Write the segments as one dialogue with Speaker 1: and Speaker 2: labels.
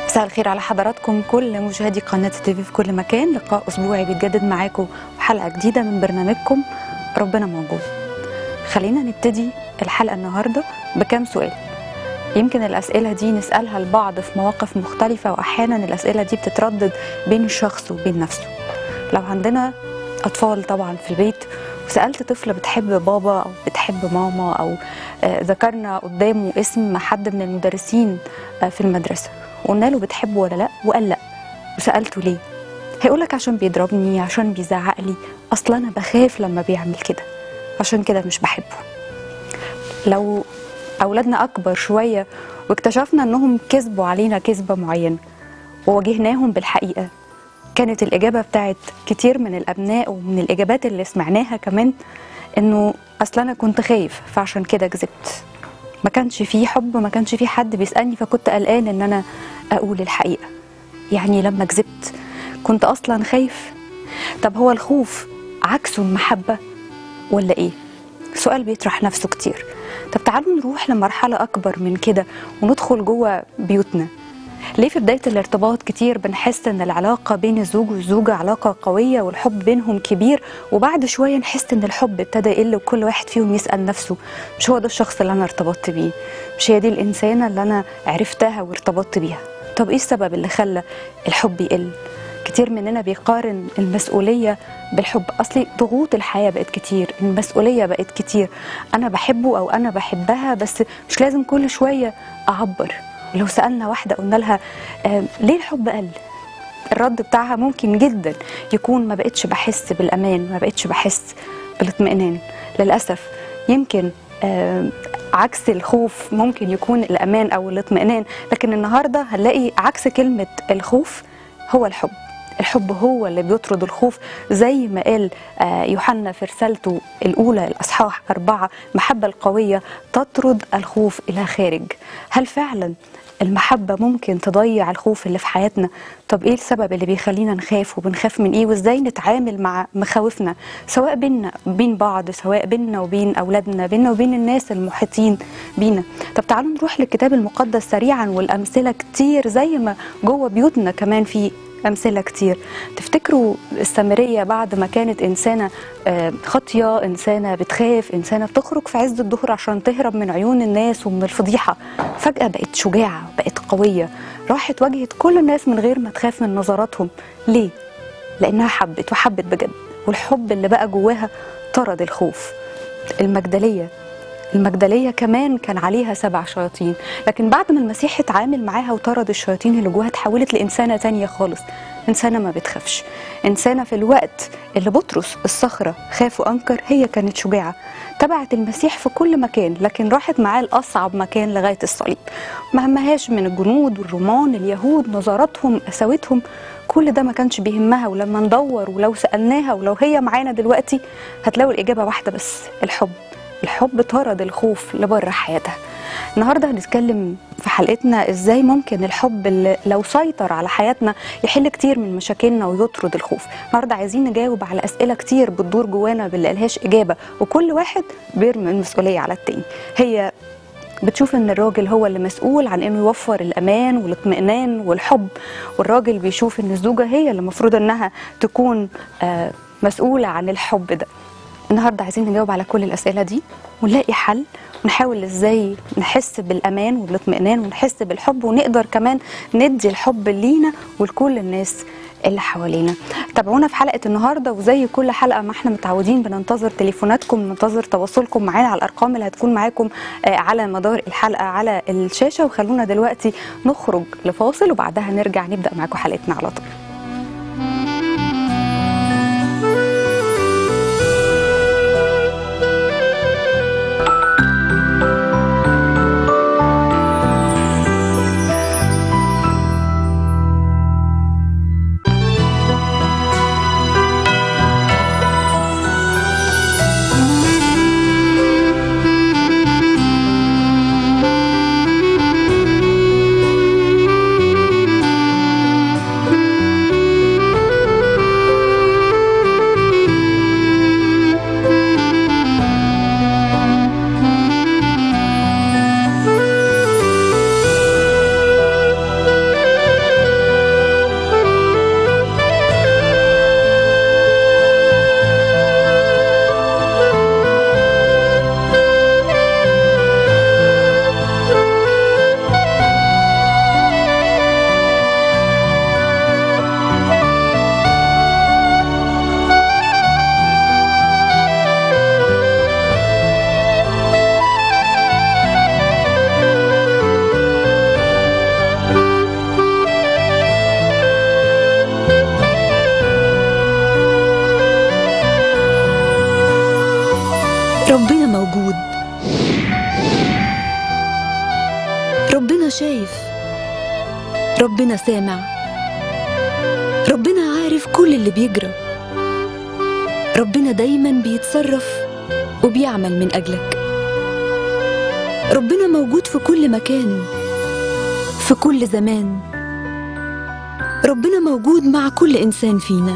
Speaker 1: مساء الخير على حضراتكم كل مشاهدي قناة تيفي في كل مكان لقاء أسبوعي بيتجدد معاكم وحلقة جديدة من برنامجكم ربنا موجود خلينا نبتدي الحلقة النهاردة بكام سؤال يمكن الأسئلة دي نسألها لبعض في مواقف مختلفة وأحيانا الأسئلة دي بتتردد بين الشخص وبين نفسه لو عندنا أطفال طبعا في البيت وسألت طفل بتحب بابا أو بتحب ماما أو آه، ذكرنا قدامه اسم حد من المدرسين آه، في المدرسة وقلنا له بتحبه ولا لا وقال لا وسألته ليه هيقولك عشان بيضربني عشان بيزعق لي أصلا أنا بخاف لما بيعمل كده عشان كده مش بحبه لو أولادنا أكبر شوية واكتشفنا أنهم كذبوا علينا كذبة معينة وواجهناهم بالحقيقة كانت الإجابة بتاعت كتير من الأبناء ومن الإجابات اللي سمعناها كمان إنه أصل أنا كنت خايف فعشان كده كذبت ما كانش فيه حب ما كانش فيه حد بيسألني فكنت قلقان إن أنا أقول الحقيقة يعني لما كذبت كنت أصلا خايف طب هو الخوف عكسه المحبة ولا إيه؟ سؤال بيطرح نفسه كتير طب تعالوا نروح لمرحلة أكبر من كده وندخل جوه بيوتنا ليه في بداية الارتباط كتير بنحس ان العلاقة بين الزوج والزوجة علاقة قوية والحب بينهم كبير وبعد شوية نحس ان الحب ابتدى يقل وكل واحد فيهم يسأل نفسه مش هو ده الشخص اللي انا ارتبطت بيه مش هي دي الانسانة اللي انا عرفتها وارتبطت بيها طب ايه السبب اللي خلى الحب يقل كتير مننا بيقارن المسؤولية بالحب أصلي ضغوط الحياة بقت كتير المسؤولية بقت كتير أنا بحبه أو أنا بحبها بس مش لازم كل شوية أعبر لو سألنا واحدة قلنا لها آه ليه الحب قل الرد بتاعها ممكن جدا يكون ما بقتش بحس بالأمان ما بقتش بحس بالاطمئنان للأسف يمكن آه عكس الخوف ممكن يكون الأمان أو الاطمئنان لكن النهاردة هنلاقي عكس كلمة الخوف هو الحب الحب هو اللي بيطرد الخوف زي ما قال آه، يوحنا في رسالته الأولى الأصحاح أربعة المحبة القوية تطرد الخوف إلى خارج هل فعلا المحبة ممكن تضيع الخوف اللي في حياتنا طب ايه السبب اللي بيخلينا نخاف وبنخاف من ايه وازاي نتعامل مع مخاوفنا سواء بيننا بين بعض سواء بيننا وبين اولادنا بيننا وبين الناس المحيطين بينا طب تعالوا نروح للكتاب المقدس سريعا والامثله كتير زي ما جوه بيوتنا كمان في أمثلة كتير تفتكروا السامرية بعد ما كانت إنسانة آه، خاطية إنسانة بتخاف إنسانة بتخرج في عز الظهر عشان تهرب من عيون الناس ومن الفضيحة فجأة بقت شجاعة بقت قوية راحت واجهت كل الناس من غير ما تخاف من نظراتهم ليه؟ لأنها حبت وحبت بجد والحب اللي بقى جواها طرد الخوف المجدلية المجدلية كمان كان عليها سبع شياطين لكن بعد ما المسيح اتعامل معاها وطرد الشياطين اللي جواها اتحولت لإنسانة تانية خالص إنسانة ما بتخافش إنسانة في الوقت اللي بطرس الصخرة خاف وأنكر هي كانت شجاعة تبعت المسيح في كل مكان لكن راحت معاه لأصعب مكان لغاية الصليب ما همهاش من الجنود والرومان اليهود نظراتهم قساوتهم كل ده ما كانش بيهمها ولما ندور ولو سألناها ولو هي معانا دلوقتي هتلاقوا الإجابة واحدة بس الحب الحب طرد الخوف لبره حياتها النهارده هنتكلم في حلقتنا ازاي ممكن الحب اللي لو سيطر على حياتنا يحل كتير من مشاكلنا ويطرد الخوف النهارده عايزين نجاوب على اسئله كتير بتدور جوانا باللي لهاش اجابه وكل واحد بيرمي المسؤوليه على التاني هي بتشوف ان الراجل هو اللي مسؤول عن انه يوفر الامان والاطمئنان والحب والراجل بيشوف ان الزوجه هي اللي المفروض انها تكون آه، مسؤوله عن الحب ده النهارده عايزين نجاوب على كل الاسئله دي ونلاقي حل ونحاول ازاي نحس بالامان والاطمئنان ونحس بالحب ونقدر كمان ندي الحب لينا ولكل الناس اللي حوالينا تابعونا في حلقه النهارده وزي كل حلقه ما احنا متعودين بننتظر تليفوناتكم ننتظر تواصلكم معانا على الارقام اللي هتكون معاكم آه، على مدار الحلقه على الشاشه وخلونا دلوقتي نخرج لفاصل وبعدها نرجع نبدا معاكم حلقتنا على طول
Speaker 2: شايف ربنا سامع ربنا عارف كل اللي بيجرى ربنا دايما بيتصرف وبيعمل من أجلك ربنا موجود في كل مكان في كل زمان ربنا موجود مع كل إنسان فينا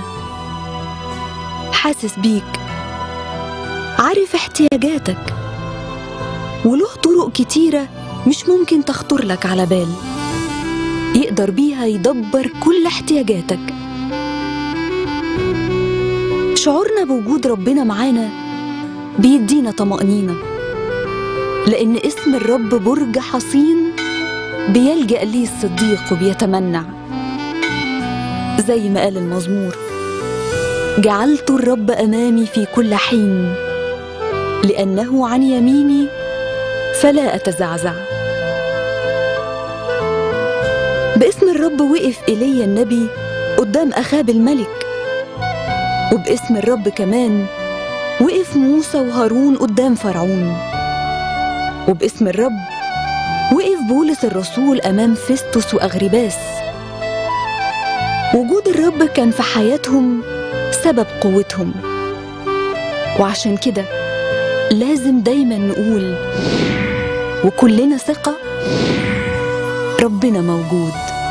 Speaker 2: حاسس بيك عارف احتياجاتك وله طرق كتيرة مش ممكن تخطر لك على بال يقدر بيها يدبر كل احتياجاتك شعورنا بوجود ربنا معانا بيدينا طمأنينة لأن اسم الرب برج حصين بيلجأ ليه الصديق وبيتمنع زي ما قال المزمور جعلت الرب أمامي في كل حين لأنه عن يميني فلا أتزعزع باسم الرب وقف إيليا النبي قدام أخاب الملك وباسم الرب كمان وقف موسى وهارون قدام فرعون وباسم الرب وقف بولس الرسول أمام فيستوس وأغرباس وجود الرب كان في حياتهم سبب قوتهم وعشان كده لازم دايما نقول وكلنا ثقة ربنا موجود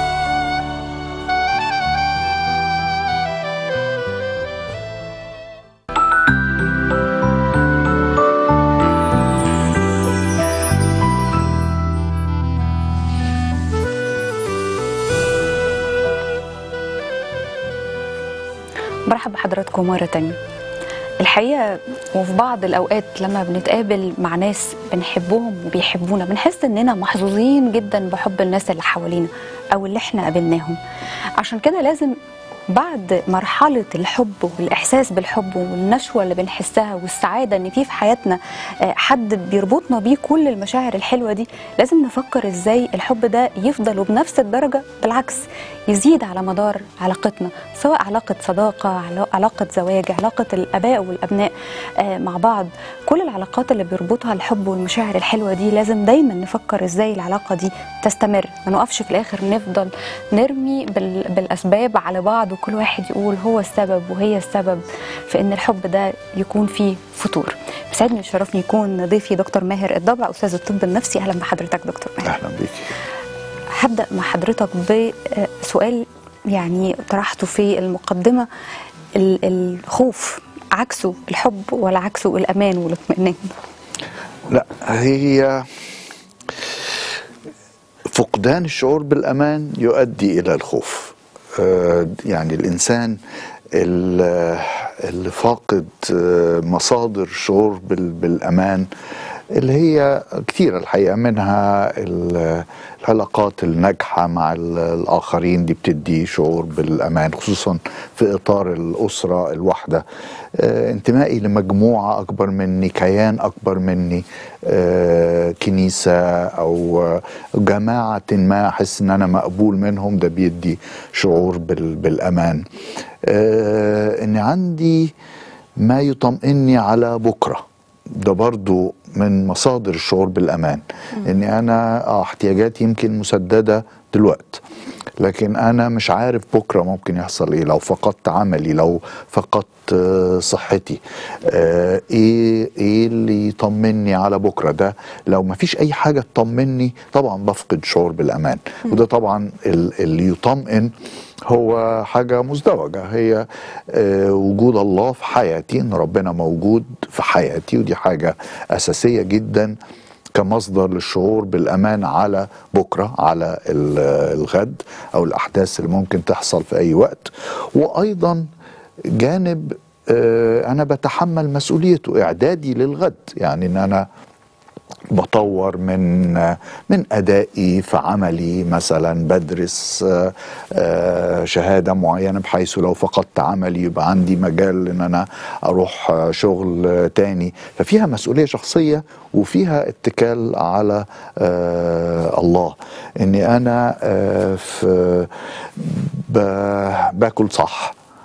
Speaker 1: مرحب بحضراتكم مرة تانية الحقيقة وفي بعض الأوقات لما بنتقابل مع ناس بنحبهم وبيحبونا بنحس إننا محظوظين جدا بحب الناس اللي حوالينا أو اللي إحنا قابلناهم عشان كده لازم بعد مرحلة الحب والإحساس بالحب والنشوة اللي بنحسها والسعادة إن في في حياتنا آه، حد بيربطنا بيه كل المشاعر الحلوة دي لازم نفكر إزاي الحب ده يفضل وبنفس الدرجة بالعكس يزيد على مدار علاقتنا سواء علاقة صداقة علا- علاقة زواج علاقة الآباء والأبناء آه، مع بعض كل العلاقات اللي بيربطها الحب والمشاعر الحلوة دي لازم دايما نفكر إزاي العلاقة دي تستمر ما نقفش في الآخر نفضل نرمي بال- بالأسباب على بعض وكل واحد يقول هو السبب وهي السبب في إن الحب ده يكون فيه فتور بيسعدني ويشرفني يكون ضيفي دكتور ماهر الضبع أستاذ الطب النفسي أهلا بحضرتك دكتور ماهر
Speaker 3: اهلا بيك
Speaker 1: هبدأ مع حضرتك بسؤال يعني طرحته في المقدمة ال- الخوف عكسه الحب ولا عكسه الأمان والاطمئنان
Speaker 3: لا هي فقدان الشعور بالامان يؤدي الى الخوف آه، يعني الانسان ال- اللي فاقد آه، مصادر شعور بال- بالامان اللي هي كثيرة الحقيقة منها ال- العلاقات الناجحة مع ال- الآخرين دي بتدي شعور بالأمان خصوصا في إطار الأسرة الواحدة آه، انتمائي لمجموعة أكبر مني كيان أكبر مني آه، كنيسة أو آه، جماعة ما أحس إن أنا مقبول منهم ده بيدي شعور بال- بالأمان آه، إن عندي ما يطمئني على بكره ده برضو من مصادر الشعور بالأمان إني أنا آه احتياجاتي يمكن مسددة دلوقت لكن أنا مش عارف بكرة ممكن يحصل إيه لو فقدت عملي لو فقدت آه، صحتي آه، إيه إيه اللي يطمني على بكرة ده لو ما فيش أي حاجة تطمني طبعا بفقد شعور بالأمان وده طبعا ال- اللي يطمئن هو حاجة مزدوجة هي آه، وجود الله في حياتي ان ربنا موجود في حياتي ودي حاجة اساسية جدا كمصدر للشعور بالامان على بكره على ال- الغد او الاحداث اللي ممكن تحصل في اي وقت وايضا جانب آه، انا بتحمل مسؤوليته اعدادي للغد يعني ان انا بطور من من ادائي في عملي مثلا بدرس آه، آه، شهاده معينه بحيث لو فقدت عملي يبقى عندي مجال ان انا اروح آه، شغل آه، تاني ففيها مسؤوليه شخصيه وفيها اتكال على آه، الله اني انا آه، في ب- باكل صح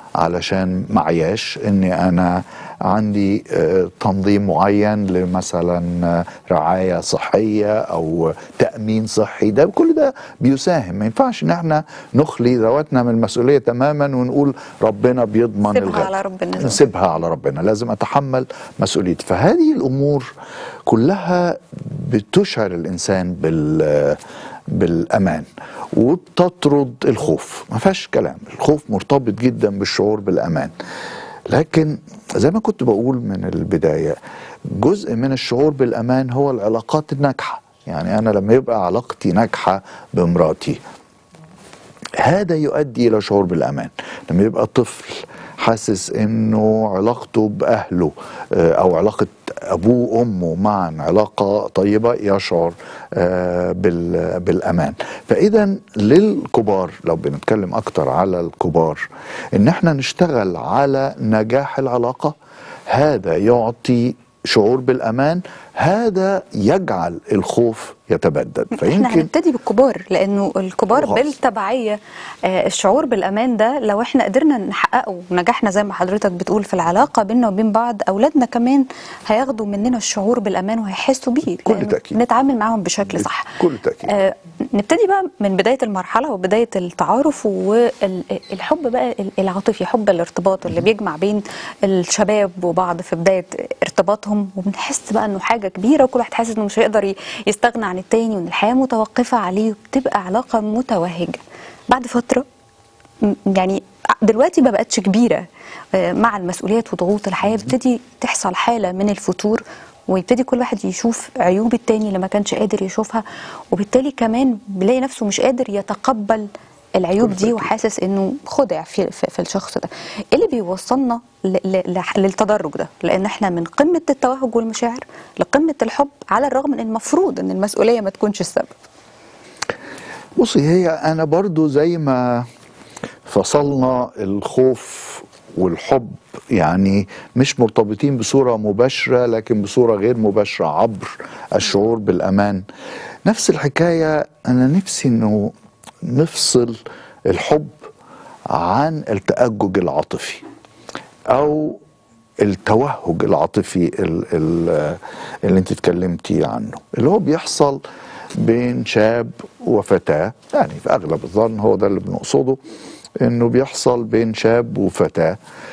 Speaker 3: علشان معياش اني انا عندي آه، تنظيم معين لمثلا آه، رعايه صحيه او تامين صحي ده كل ده بيساهم ما ينفعش ان احنا نخلي ذواتنا من المسؤوليه تماما ونقول ربنا بيضمن
Speaker 1: سيبها
Speaker 3: الغد
Speaker 1: على ربنا.
Speaker 3: نسيبها على ربنا لازم اتحمل مسؤوليتي فهذه الامور كلها بتشعر الانسان بال بالامان وبتطرد الخوف ما فيهاش كلام الخوف مرتبط جدا بالشعور بالامان لكن زي ما كنت بقول من البدايه جزء من الشعور بالامان هو العلاقات الناجحه يعني انا لما يبقى علاقتي ناجحه بمراتي هذا يؤدي الى شعور بالامان لما يبقى طفل حاسس انه علاقته باهله آه، او علاقه ابوه وامه معا علاقه طيبه يشعر آه، بال- بالامان فاذا للكبار لو بنتكلم اكتر على الكبار ان احنا نشتغل على نجاح العلاقه هذا يعطي شعور بالامان هذا يجعل الخوف يتبدد
Speaker 1: احنا
Speaker 3: فيمكن
Speaker 1: هنبتدي بالكبار لانه الكبار
Speaker 3: خلاص.
Speaker 1: بالتبعيه آه، الشعور بالامان ده لو احنا قدرنا نحققه ونجحنا زي ما حضرتك بتقول في العلاقه بيننا وبين بعض اولادنا كمان هياخدوا مننا الشعور بالامان وهيحسوا بيه
Speaker 3: بكل
Speaker 1: لأنه
Speaker 3: تأكيد.
Speaker 1: نتعامل معاهم بشكل صح
Speaker 3: بكل تأكيد.
Speaker 1: آه نبتدي بقى من بدايه المرحله وبدايه التعارف والحب بقى العاطفي حب الارتباط اللي بيجمع بين الشباب وبعض في بدايه ارتباطهم وبنحس بقى انه حاجه كبيره وكل واحد حاسس انه مش هيقدر ي- يستغنى عن التاني وان الحياه متوقفه عليه وبتبقى علاقه متوهجه بعد فتره م- يعني دلوقتي ما بقتش كبيره آه، مع المسؤوليات وضغوط الحياه بتبتدي تحصل حاله من الفتور ويبتدي كل واحد يشوف عيوب التاني اللي ما كانش قادر يشوفها وبالتالي كمان بيلاقي نفسه مش قادر يتقبل العيوب دي وحاسس انه خدع في, في, في الشخص ده ايه اللي بيوصلنا ل- ل- لح- للتدرج ده لان احنا من قمه التوهج والمشاعر لقمه الحب على الرغم ان المفروض ان المسؤوليه ما تكونش السبب
Speaker 3: بصي هي انا برضو زي ما فصلنا الخوف والحب يعني مش مرتبطين بصورة مباشرة لكن بصورة غير مباشرة عبر الشعور بالأمان نفس الحكاية أنا نفسي أنه نفصل الحب عن التأجج العاطفي أو التوهج العاطفي ال- ال- اللي انت اتكلمتي عنه اللي هو بيحصل بين شاب وفتاة يعني في أغلب الظن هو ده اللي بنقصده انه بيحصل بين شاب وفتاة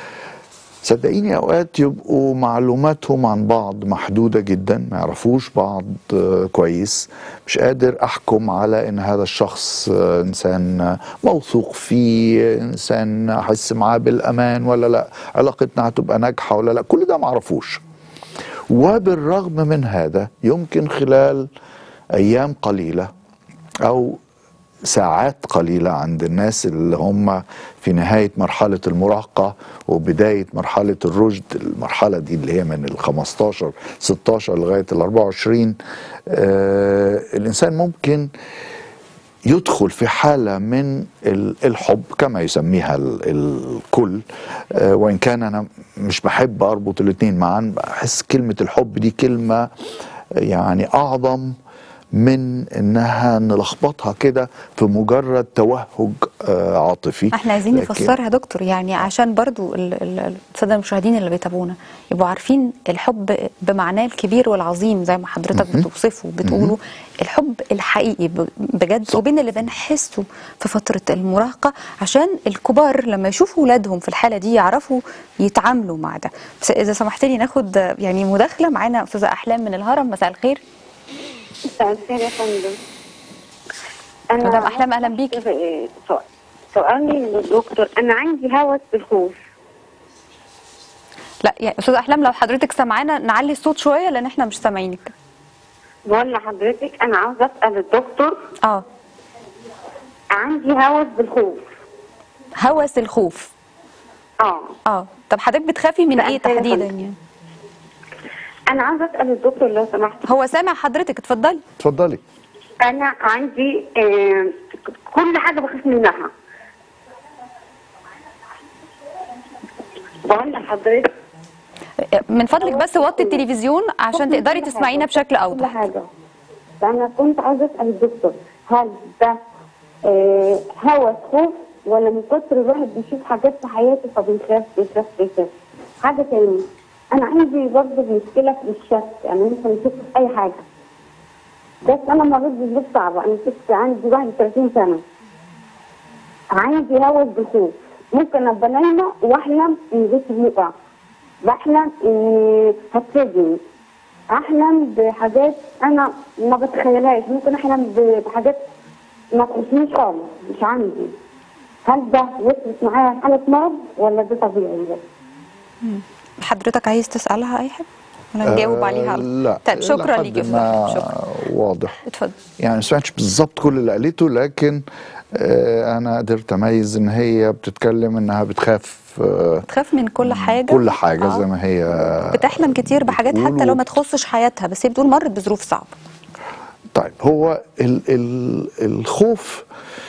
Speaker 3: صدقيني اوقات يبقوا معلوماتهم عن بعض محدوده جدا ما يعرفوش بعض آه، كويس مش قادر احكم على ان هذا الشخص آه، انسان آه، موثوق فيه انسان احس معاه بالامان ولا لا علاقتنا هتبقى ناجحه ولا لا كل ده ما اعرفوش وبالرغم من هذا يمكن خلال ايام قليله او ساعات قليلة عند الناس اللي هم في نهاية مرحلة المراهقة وبداية مرحلة الرشد المرحلة دي اللي هي من ال 15 16 لغاية ال 24 آه الإنسان ممكن يدخل في حالة من ال- الحب كما يسميها ال- الكل آه، وإن كان أنا مش بحب أربط الاتنين معا بحس كلمة الحب دي كلمة يعني أعظم من إنها نلخبطها كده في مجرد توهج آه، عاطفي
Speaker 1: احنا عايزين
Speaker 3: لكن-
Speaker 1: نفسرها يا دكتور يعني عشان برضو ال- ال- الساده المشاهدين اللي بيتابعونا يبقوا عارفين الحب بمعناه الكبير والعظيم زي ما حضرتك بتوصفه وبتقوله الحب الحقيقي ب- بجد وبين اللي بنحسه في فتره المراهقه عشان الكبار لما يشوفوا ولادهم في الحاله دي يعرفوا يتعاملوا مع ده بس اذا سمحت لي ناخد يعني مداخله معانا استاذه احلام من الهرم مساء الخير
Speaker 4: مساء الخير يا فندم أنا
Speaker 1: مدام أحلام، أهلا بيكي.
Speaker 4: سؤال- سؤالي للدكتور أنا عندي هوس بالخوف
Speaker 1: لا يعني استاذه احلام لو حضرتك سامعانا نعلي الصوت شويه لان احنا مش سامعينك
Speaker 4: بقول لحضرتك أنا عاوزة أسأل الدكتور
Speaker 1: اه
Speaker 4: عندي هوس بالخوف
Speaker 1: هوس الخوف
Speaker 4: اه
Speaker 1: اه طب حضرتك بتخافي من
Speaker 4: لا،
Speaker 1: ايه
Speaker 4: أنا خايفة.
Speaker 1: تحديدا يعني
Speaker 4: أنا عاوزة أسأل الدكتور لو سمحت
Speaker 1: هو سامع حضرتك اتفضلي
Speaker 3: اتفضلي
Speaker 4: أنا عندي آه كل حاجة بخاف منها بقول لحضرتك
Speaker 1: من فضلك بس وطي التلفزيون عشان
Speaker 4: كل
Speaker 1: تقدري
Speaker 4: حاجة.
Speaker 1: تسمعينا بشكل
Speaker 4: كل
Speaker 1: اوضح
Speaker 4: حاجة فأنا كنت عاوزة أسأل الدكتور هل ده آه هوس خوف ولا من كتر الواحد بيشوف حاجات في حياته فبيخاف بيخاف بيخاف حاجه تاني انا عندي برضه مشكله في الشك يعني ممكن اشك في اي حاجه بس انا مريت بظروف صعبه انا كنت عندي 31 سنه عندي هوس بالخوف ممكن ابقى نايمه واحلم ان بيتي بيقع بحلم اني هتسجن احلم بحاجات انا ما بتخيلهاش ممكن احلم ب- بحاجات ما تخصنيش خالص مش عندي هل ده وصلت معايا حالة مرض ولا ده طبيعي بس؟
Speaker 1: حضرتك عايز تسالها اي حاجه ولا نجاوب عليها على
Speaker 3: لا
Speaker 1: طيب شكرا
Speaker 3: لحد
Speaker 1: ليكي يا
Speaker 3: ما
Speaker 1: فندم شكرا
Speaker 3: واضح
Speaker 1: اتفضل
Speaker 3: يعني ما سمعتش بالظبط كل اللي قالته لكن آه، انا قدرت اميز ان هي بتتكلم انها بتخاف آه،
Speaker 1: تخاف من كل حاجه
Speaker 3: كل حاجه
Speaker 1: آه.
Speaker 3: زي ما هي
Speaker 1: بتحلم كتير بحاجات حتى لو ما تخصش حياتها بس هي بتقول مرت بظروف صعبه
Speaker 3: طيب هو ال ال الخوف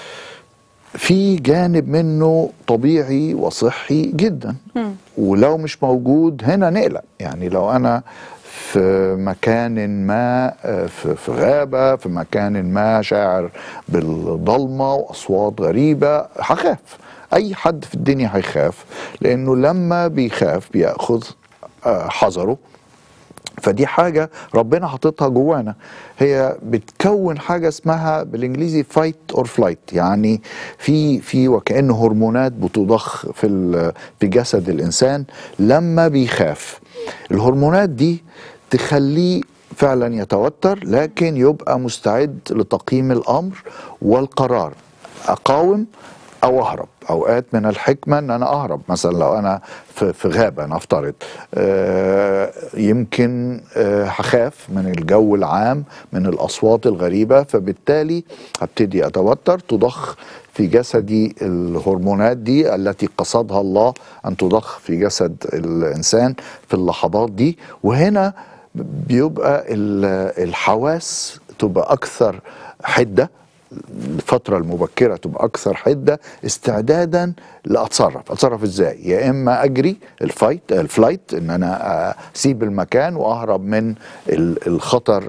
Speaker 3: في جانب منه طبيعي وصحي جدا ولو مش موجود هنا نقلق يعني لو انا في مكان ما آه، في في غابة في مكان ما شاعر بالضلمة وأصوات غريبة هخاف أي حد في الدنيا هيخاف لأنه لما بيخاف بياخذ آه، حذره فدي حاجة ربنا حاططها جوانا هي بتكون حاجة اسمها بالانجليزي فايت اور فلايت يعني في في وكأنه هرمونات بتضخ في ال- في جسد الإنسان لما بيخاف الهرمونات دي تخليه فعلا يتوتر لكن يبقى مستعد لتقييم الأمر والقرار أقاوم او اهرب اوقات من الحكمه ان انا اهرب مثلا لو انا في في غابه نفترض آه، يمكن آه، هخاف من الجو العام من الاصوات الغريبه فبالتالي هبتدي اتوتر تضخ في جسدي الهرمونات دي التي قصدها الله ان تضخ في جسد الانسان في اللحظات دي وهنا بيبقى ال- الحواس تبقى اكثر حده الفترة المبكرة تبقى أكثر حدة استعدادا لأتصرف أتصرف إزاي يا إما أجري الفايت الفلايت إن أنا أسيب المكان وأهرب من ال- الخطر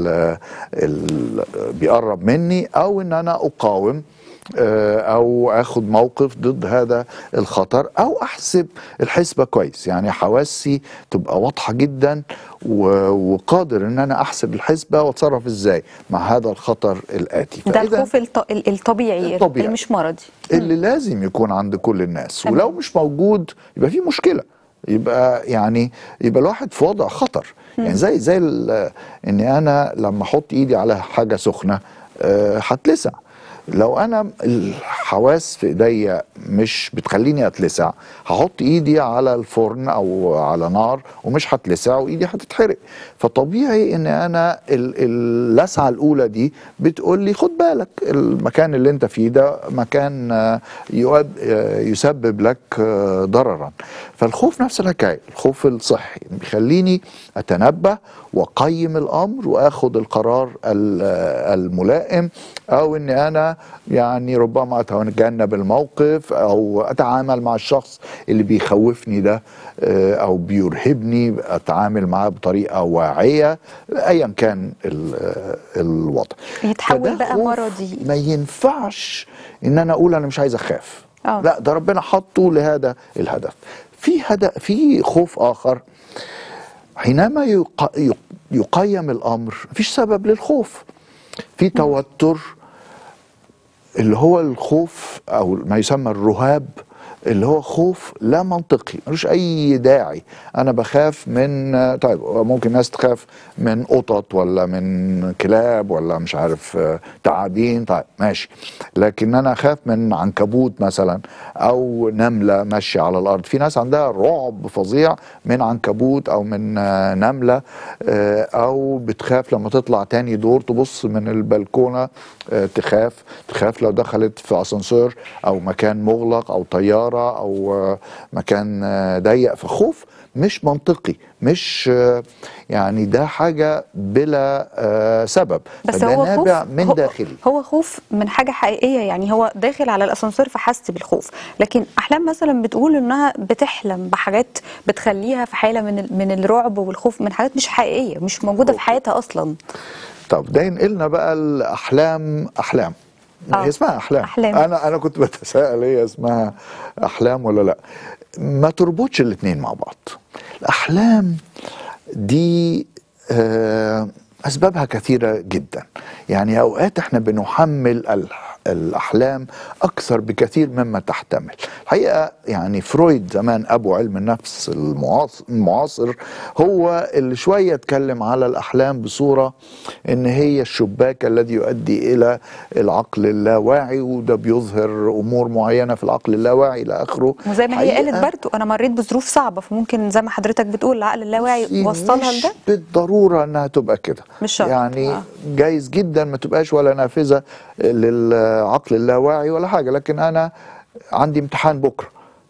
Speaker 3: اللي بيقرب مني أو إن أنا أقاوم آه، او اخد موقف ضد هذا الخطر او احسب الحسبه كويس يعني حواسي تبقى واضحه جدا و- وقادر ان انا احسب الحسبه واتصرف ازاي مع هذا الخطر الاتي
Speaker 1: ده
Speaker 3: فإذا
Speaker 1: الخوف الط... ال- الطبيعي
Speaker 3: الطبيعي.
Speaker 1: اللي مش مرضي
Speaker 3: اللي لازم يكون عند كل الناس
Speaker 1: تمام.
Speaker 3: ولو مش موجود يبقى في مشكله يبقى يعني يبقى الواحد في وضع خطر يعني زي زي ال- اني انا لما احط ايدي على حاجه سخنه آه، هتلسع لو انا الحواس في ايديا مش بتخليني اتلسع هحط ايدي على الفرن او على نار ومش هتلسع وايدي هتتحرق فطبيعي ان انا ال- اللسعه الاولى دي بتقول لي خد بالك المكان اللي انت فيه ده مكان آه، يؤد- آه، يسبب لك آه، ضررا فالخوف نفس الحكايه الخوف الصحي بيخليني اتنبه واقيم الامر واخد القرار ال- آه، الملائم او ان انا يعني ربما اتجنب الموقف او اتعامل مع الشخص اللي بيخوفني ده آه، او بيرهبني اتعامل معاه بطريقه واعيه ايا كان ال- آه، الوضع
Speaker 1: يتحول
Speaker 3: فده
Speaker 1: بقى
Speaker 3: خوف
Speaker 1: مرضي.
Speaker 3: ما ينفعش ان انا اقول انا مش عايز اخاف
Speaker 1: آه.
Speaker 3: لا ده ربنا حطه لهذا الهدف في هدف في خوف اخر حينما يق- يق- يقيم الامر مفيش سبب للخوف في توتر اللي هو الخوف او ما يسمى الرهاب اللي هو خوف لا منطقي ملوش اي داعي انا بخاف من طيب ممكن ناس تخاف من قطط ولا من كلاب ولا مش عارف آه، تعابين طيب ماشي لكن انا اخاف من عنكبوت مثلا او نمله ماشيه على الارض في ناس عندها رعب فظيع من عنكبوت او من آه، نمله آه، او بتخاف لما تطلع تاني دور تبص من البلكونه آه، تخاف تخاف لو دخلت في اسانسير او مكان مغلق او طياره او آه، مكان آه، ضيق فخوف مش منطقي مش آه، يعني ده حاجه بلا آه، سبب
Speaker 1: بس
Speaker 3: فده
Speaker 1: هو خوف
Speaker 3: نابع من
Speaker 1: هو-
Speaker 3: داخلي
Speaker 1: هو خوف من حاجه حقيقيه يعني هو داخل على الاسانسير فحس بالخوف لكن احلام مثلا بتقول انها بتحلم بحاجات بتخليها في حاله من ال- من الرعب والخوف من حاجات مش حقيقيه مش موجوده في
Speaker 3: أوكي.
Speaker 1: حياتها اصلا
Speaker 3: طب ده ينقلنا بقى الاحلام احلام
Speaker 1: آه.
Speaker 3: هي اسمها احلام
Speaker 1: أحلام.
Speaker 3: انا انا كنت بتساءل هي اسمها احلام ولا لا ما تربطش الاثنين مع بعض الاحلام دي آه، اسبابها كثيره جدا يعني اوقات احنا بنحمل الح- الاحلام اكثر بكثير مما تحتمل الحقيقه يعني فرويد زمان ابو علم النفس المعاص- المعاصر هو اللي شويه اتكلم على الاحلام بصوره ان هي الشباك الذي يؤدي الى العقل اللاواعي وده بيظهر امور معينه في العقل اللاواعي الى اخره
Speaker 1: وزي ما هي قالت
Speaker 3: حقيقة
Speaker 1: برضو انا مريت بظروف صعبه فممكن زي ما حضرتك بتقول العقل اللاواعي وصلها
Speaker 3: مش
Speaker 1: لده
Speaker 3: بالضروره انها تبقى كده
Speaker 1: مش شرط.
Speaker 3: يعني
Speaker 1: آه.
Speaker 3: آه. جايز جدا ما تبقاش ولا نافذه للعقل اللاواعي ولا حاجه لكن انا عندي امتحان بكره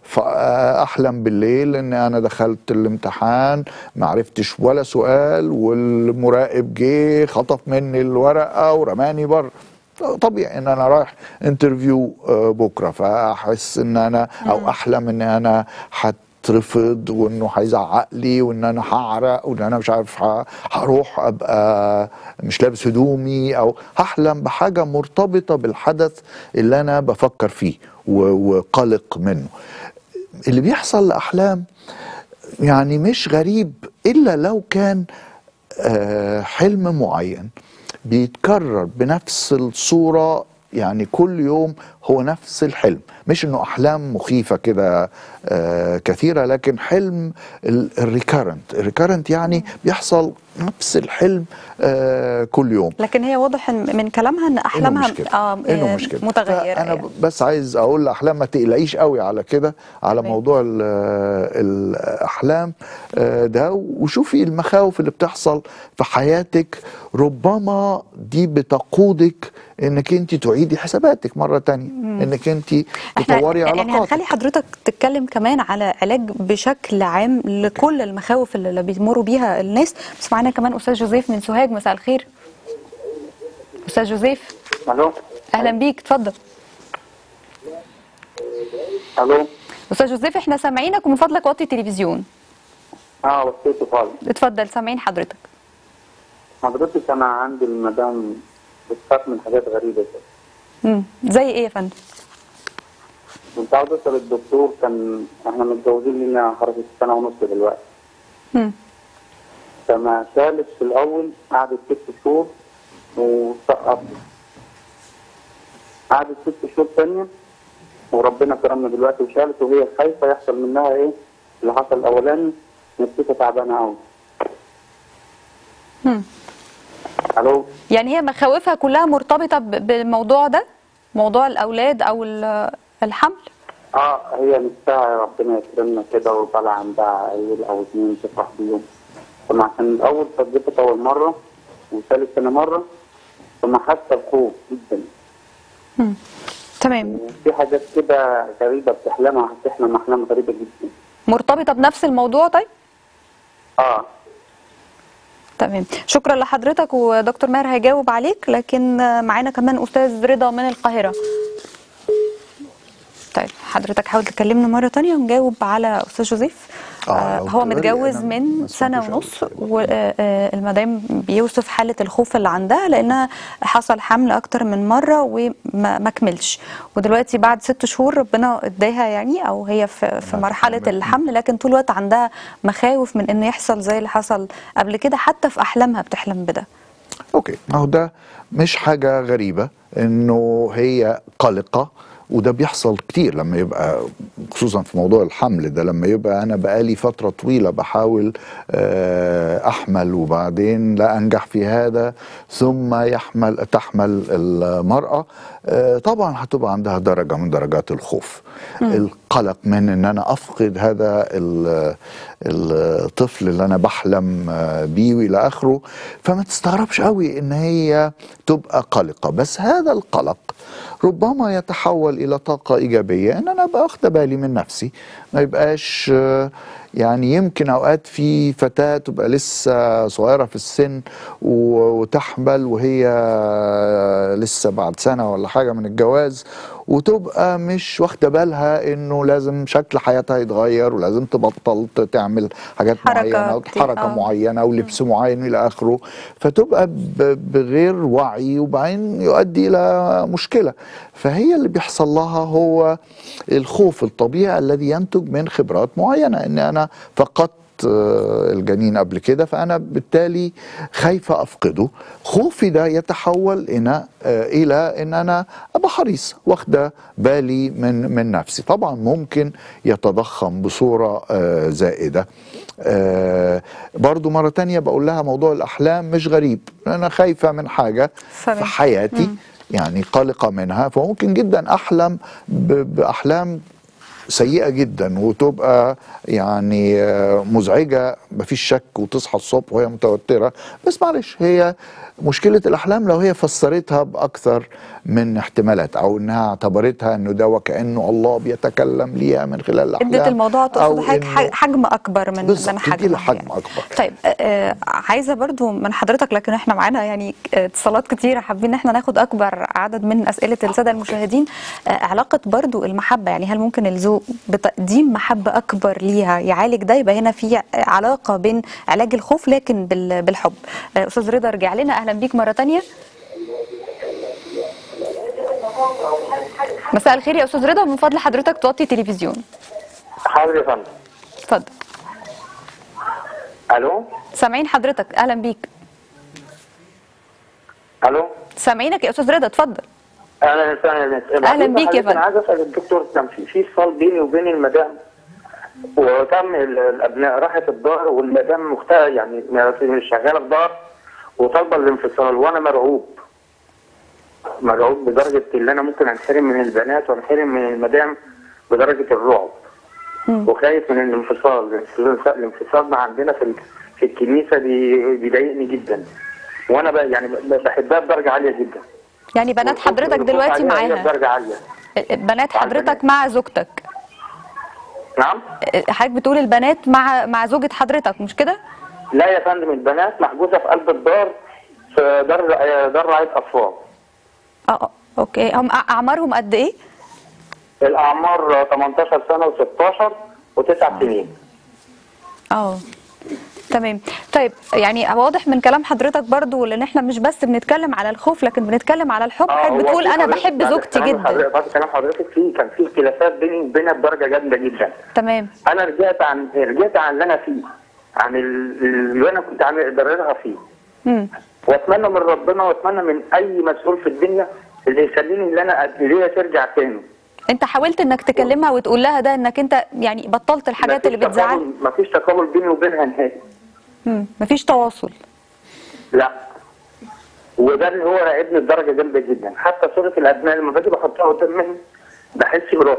Speaker 3: فاحلم بالليل ان انا دخلت الامتحان ما عرفتش ولا سؤال والمراقب جه خطف مني الورقه ورماني بره طبيعي ان انا رايح انترفيو آه، بكره فاحس ان انا او احلم ان انا هترفض وانه هيزعق لي وان انا هعرق وان انا مش عارف ه- هروح ابقى مش لابس هدومي او هحلم بحاجه مرتبطه بالحدث اللي انا بفكر فيه و- وقلق منه اللي بيحصل لاحلام يعني مش غريب الا لو كان آه، حلم معين بيتكرر بنفس الصوره يعني كل يوم هو نفس الحلم مش انه احلام مخيفه كده آه، كثيره لكن حلم الريكارنت الريكارنت يعني بيحصل نفس الحلم آه، كل يوم
Speaker 1: لكن هي واضح إن من كلامها ان
Speaker 3: انه
Speaker 1: احلامها
Speaker 3: مش كده
Speaker 1: اه
Speaker 3: انه
Speaker 1: آه،
Speaker 3: مش كده
Speaker 1: متغيره
Speaker 3: انا
Speaker 1: يعني.
Speaker 3: بس عايز اقول لاحلام ما تقلقيش قوي على كده على
Speaker 1: تمام.
Speaker 3: موضوع ال- الاحلام آه، ده وشوفي المخاوف اللي بتحصل في حياتك ربما دي بتقودك انك انت تعيدي حساباتك مره تانية انك انت
Speaker 1: احنا
Speaker 3: تطوري
Speaker 1: يعني
Speaker 3: علاقاتك
Speaker 1: هنخلي حضرتك تتكلم كمان على علاج بشكل عام لكل المخاوف اللي بيمروا بيها الناس بس معانا كمان استاذ جوزيف من سوهاج مساء الخير استاذ جوزيف
Speaker 5: الو
Speaker 1: اهلا بيك اتفضل
Speaker 5: الو
Speaker 1: استاذ جوزيف احنا سامعينك ومن فضلك وطي التلفزيون
Speaker 5: اه وصيته خالص
Speaker 1: اتفضل سامعين حضرتك
Speaker 5: حضرتك انا عندي المدام بتخاف من حاجات غريبه كده
Speaker 1: مم. زي ايه يا فندم
Speaker 5: كنت عاوز اسال الدكتور كان احنا متجوزين لنا حركه سنه ونص دلوقتي
Speaker 1: مم.
Speaker 5: فما شالت في الاول قعدت ست شهور وسقطت قعدت ست شهور تانية وربنا كرمنا دلوقتي وشالت وهي خايفه يحصل منها ايه اللي حصل الاولاني نفسيتها تعبانه قوي
Speaker 1: مم.
Speaker 5: الو
Speaker 1: يعني هي مخاوفها كلها مرتبطه ب- بالموضوع ده موضوع الاولاد او ال- الحمل
Speaker 5: اه هي نفسها ربنا يكرمنا كده وطلع عندها عيل او اتنين تفرح بيهم ثم عشان الاول صدقت اول مره وثالث سنه مره ثم حاسه بخوف جدا
Speaker 1: مم. تمام
Speaker 5: وفي حاجات كده غريبه بتحلمها بتحلم احلام غريبه جدا
Speaker 1: مرتبطه بنفس الموضوع طيب
Speaker 5: اه
Speaker 1: تمام شكرا لحضرتك ودكتور ماهر هيجاوب عليك لكن آه، معانا كمان استاذ رضا من القاهره طيب حضرتك حاول تكلمنا مره تانية ونجاوب على استاذ جوزيف
Speaker 3: آه،
Speaker 1: آه
Speaker 3: لو
Speaker 1: هو
Speaker 3: تقدري،
Speaker 1: متجوز
Speaker 3: أنا
Speaker 1: من
Speaker 3: ما
Speaker 1: سنه
Speaker 3: سمعتوش
Speaker 1: ونص والمدام بيوصف حاله الخوف اللي عندها لانها حصل حمل اكتر من مره وما ما كملش ودلوقتي بعد ست شهور ربنا اداها يعني او هي في, في مرحله
Speaker 3: تمام.
Speaker 1: الحمل لكن طول الوقت عندها مخاوف من ان يحصل زي اللي حصل قبل كده حتى في احلامها بتحلم بده
Speaker 3: اوكي ما هو ده مش حاجه غريبه انه هي قلقه وده بيحصل كتير لما يبقى خصوصا في موضوع الحمل ده لما يبقى انا بقالي فتره طويله بحاول آه، احمل وبعدين لا انجح في هذا ثم يحمل تحمل المراه آه، طبعا هتبقى عندها درجه من درجات الخوف القلق من ان انا افقد هذا ال- الطفل اللي انا بحلم آه، بيه والى اخره فما تستغربش قوي ان هي تبقى قلقه بس هذا القلق ربما يتحول الى طاقه ايجابيه ان انا ابقى واخده بالي من نفسي ما يبقاش آه، يعني يمكن اوقات في فتاه تبقى لسه صغيره في السن و- وتحمل وهي لسه بعد سنه ولا حاجه من الجواز وتبقى مش واخده بالها انه لازم شكل حياتها يتغير ولازم تبطل ت- تعمل حاجات
Speaker 1: حركة
Speaker 3: معينه
Speaker 1: كتير،
Speaker 3: حركه
Speaker 1: آه.
Speaker 3: معينه ولبس معين الى اخره فتبقى ب- بغير وعي وبعدين يؤدي الى مشكله فهي اللي بيحصل لها هو الخوف الطبيعي الذي ينتج من خبرات معينه ان انا فقدت آه، الجنين قبل كده فانا بالتالي خايفه افقده خوفي ده يتحول الى آه، الى ان انا ابقى حريص واخده بالي من من نفسي طبعا ممكن يتضخم بصوره آه، زائده آه، برضو مرة تانية بقول لها موضوع الأحلام مش غريب أنا خايفة من حاجة
Speaker 1: فاهم.
Speaker 3: في حياتي يعني قلقة منها فممكن جدا أحلم ب- بأحلام سيئة جدا وتبقى يعني آه، مزعجة مفيش شك وتصحى الصبح وهي متوترة بس معلش هي مشكلة الأحلام لو هي فسرتها بأكثر من احتمالات أو إنها اعتبرتها إنه ده وكأنه الله بيتكلم ليها من خلال الأحلام
Speaker 1: ادت الموضوع تقصد
Speaker 3: أو
Speaker 1: حاج-
Speaker 3: إنه-
Speaker 1: حجم اكبر من
Speaker 3: بالظبط،
Speaker 1: من
Speaker 3: تدي
Speaker 1: حجم
Speaker 3: له حجم أكبر.
Speaker 1: طيب آه، آه، عايزه برضو من حضرتك لكن احنا معانا يعني آه، اتصالات كتيره حابين ان احنا ناخد اكبر عدد من اسئله الساده المشاهدين آه، علاقه برضو المحبه يعني هل ممكن الذوق بتقديم محبه اكبر ليها يعالج ده يبقى هنا في علاقه بين علاج الخوف لكن بال- بالحب آه، استاذ رضا رجع لنا اهلا بيك مره تانية مساء الخير يا استاذ رضا من فضل حضرتك توطي تلفزيون
Speaker 5: حاضر يا فندم
Speaker 1: اتفضل
Speaker 5: الو
Speaker 1: سامعين حضرتك اهلا بيك
Speaker 5: الو
Speaker 1: سامعينك يا استاذ رضا اتفضل
Speaker 5: اهلا وسهلا
Speaker 1: أهلا بيك يا
Speaker 5: انا
Speaker 1: فندم.
Speaker 5: عايز اسال الدكتور كان في في اتصال بيني وبين المدام وتم ال- الابناء راحت الدار والمدام مختار يعني مش شغاله في دار وطالبه الانفصال وانا مرعوب مرعوب بدرجه ان انا ممكن انحرم من البنات وانحرم من المدام بدرجه الرعب وخايف من الانفصال الانفصال- الانفصال ما عندنا في ال- في الكنيسه بي- بيضايقني جدا وانا ب- يعني ب- بحبها بدرجه عاليه جدا
Speaker 1: يعني بنات
Speaker 5: والخوف-
Speaker 1: حضرتك
Speaker 5: والخوف
Speaker 1: دلوقتي
Speaker 5: عليها هي
Speaker 1: معاها
Speaker 5: بدرجه عاليه
Speaker 1: بنات
Speaker 5: مع
Speaker 1: حضرتك
Speaker 5: البنات.
Speaker 1: مع زوجتك
Speaker 5: نعم
Speaker 1: حضرتك بتقول البنات مع مع زوجة حضرتك مش كده؟
Speaker 5: لا يا فندم البنات محجوزه في قلب الدار في دار دار رعايه اطفال
Speaker 1: اه آه، اوكي هم أع- اعمارهم قد ايه؟
Speaker 5: الاعمار 18 سنه و16 وتسع سنين
Speaker 1: اه تمام طيب يعني واضح من كلام حضرتك برضو لان احنا مش بس بنتكلم على الخوف لكن بنتكلم على الحب
Speaker 5: آه،
Speaker 1: حضرتك
Speaker 5: هو
Speaker 1: بتقول
Speaker 5: في
Speaker 1: انا
Speaker 5: حضرتك
Speaker 1: بحب
Speaker 5: بعد
Speaker 1: زوجتي
Speaker 5: كلام
Speaker 1: جدا
Speaker 5: حضرتك- بعد كلام حضرتك في كان في اختلافات بيني وبينها بدرجه جامده جدا
Speaker 1: تمام
Speaker 5: انا رجعت عن رجعت عن اللي انا فيه عن ال- اللي انا كنت عامل ضررها فيه
Speaker 1: مم.
Speaker 5: واتمنى من ربنا واتمنى من اي مسؤول في الدنيا اللي يخليني اللي انا ليا ترجع تاني
Speaker 1: انت حاولت انك تكلمها وتقول لها ده انك انت يعني بطلت الحاجات اللي بتزعل
Speaker 5: ما فيش تقابل بيني وبينها نهائي
Speaker 1: مم. مفيش تواصل
Speaker 5: لا وده اللي هو راقبني بدرجه جامده جدا حتى صوره الابناء لما باجي بحطها قدام مني بحس برعب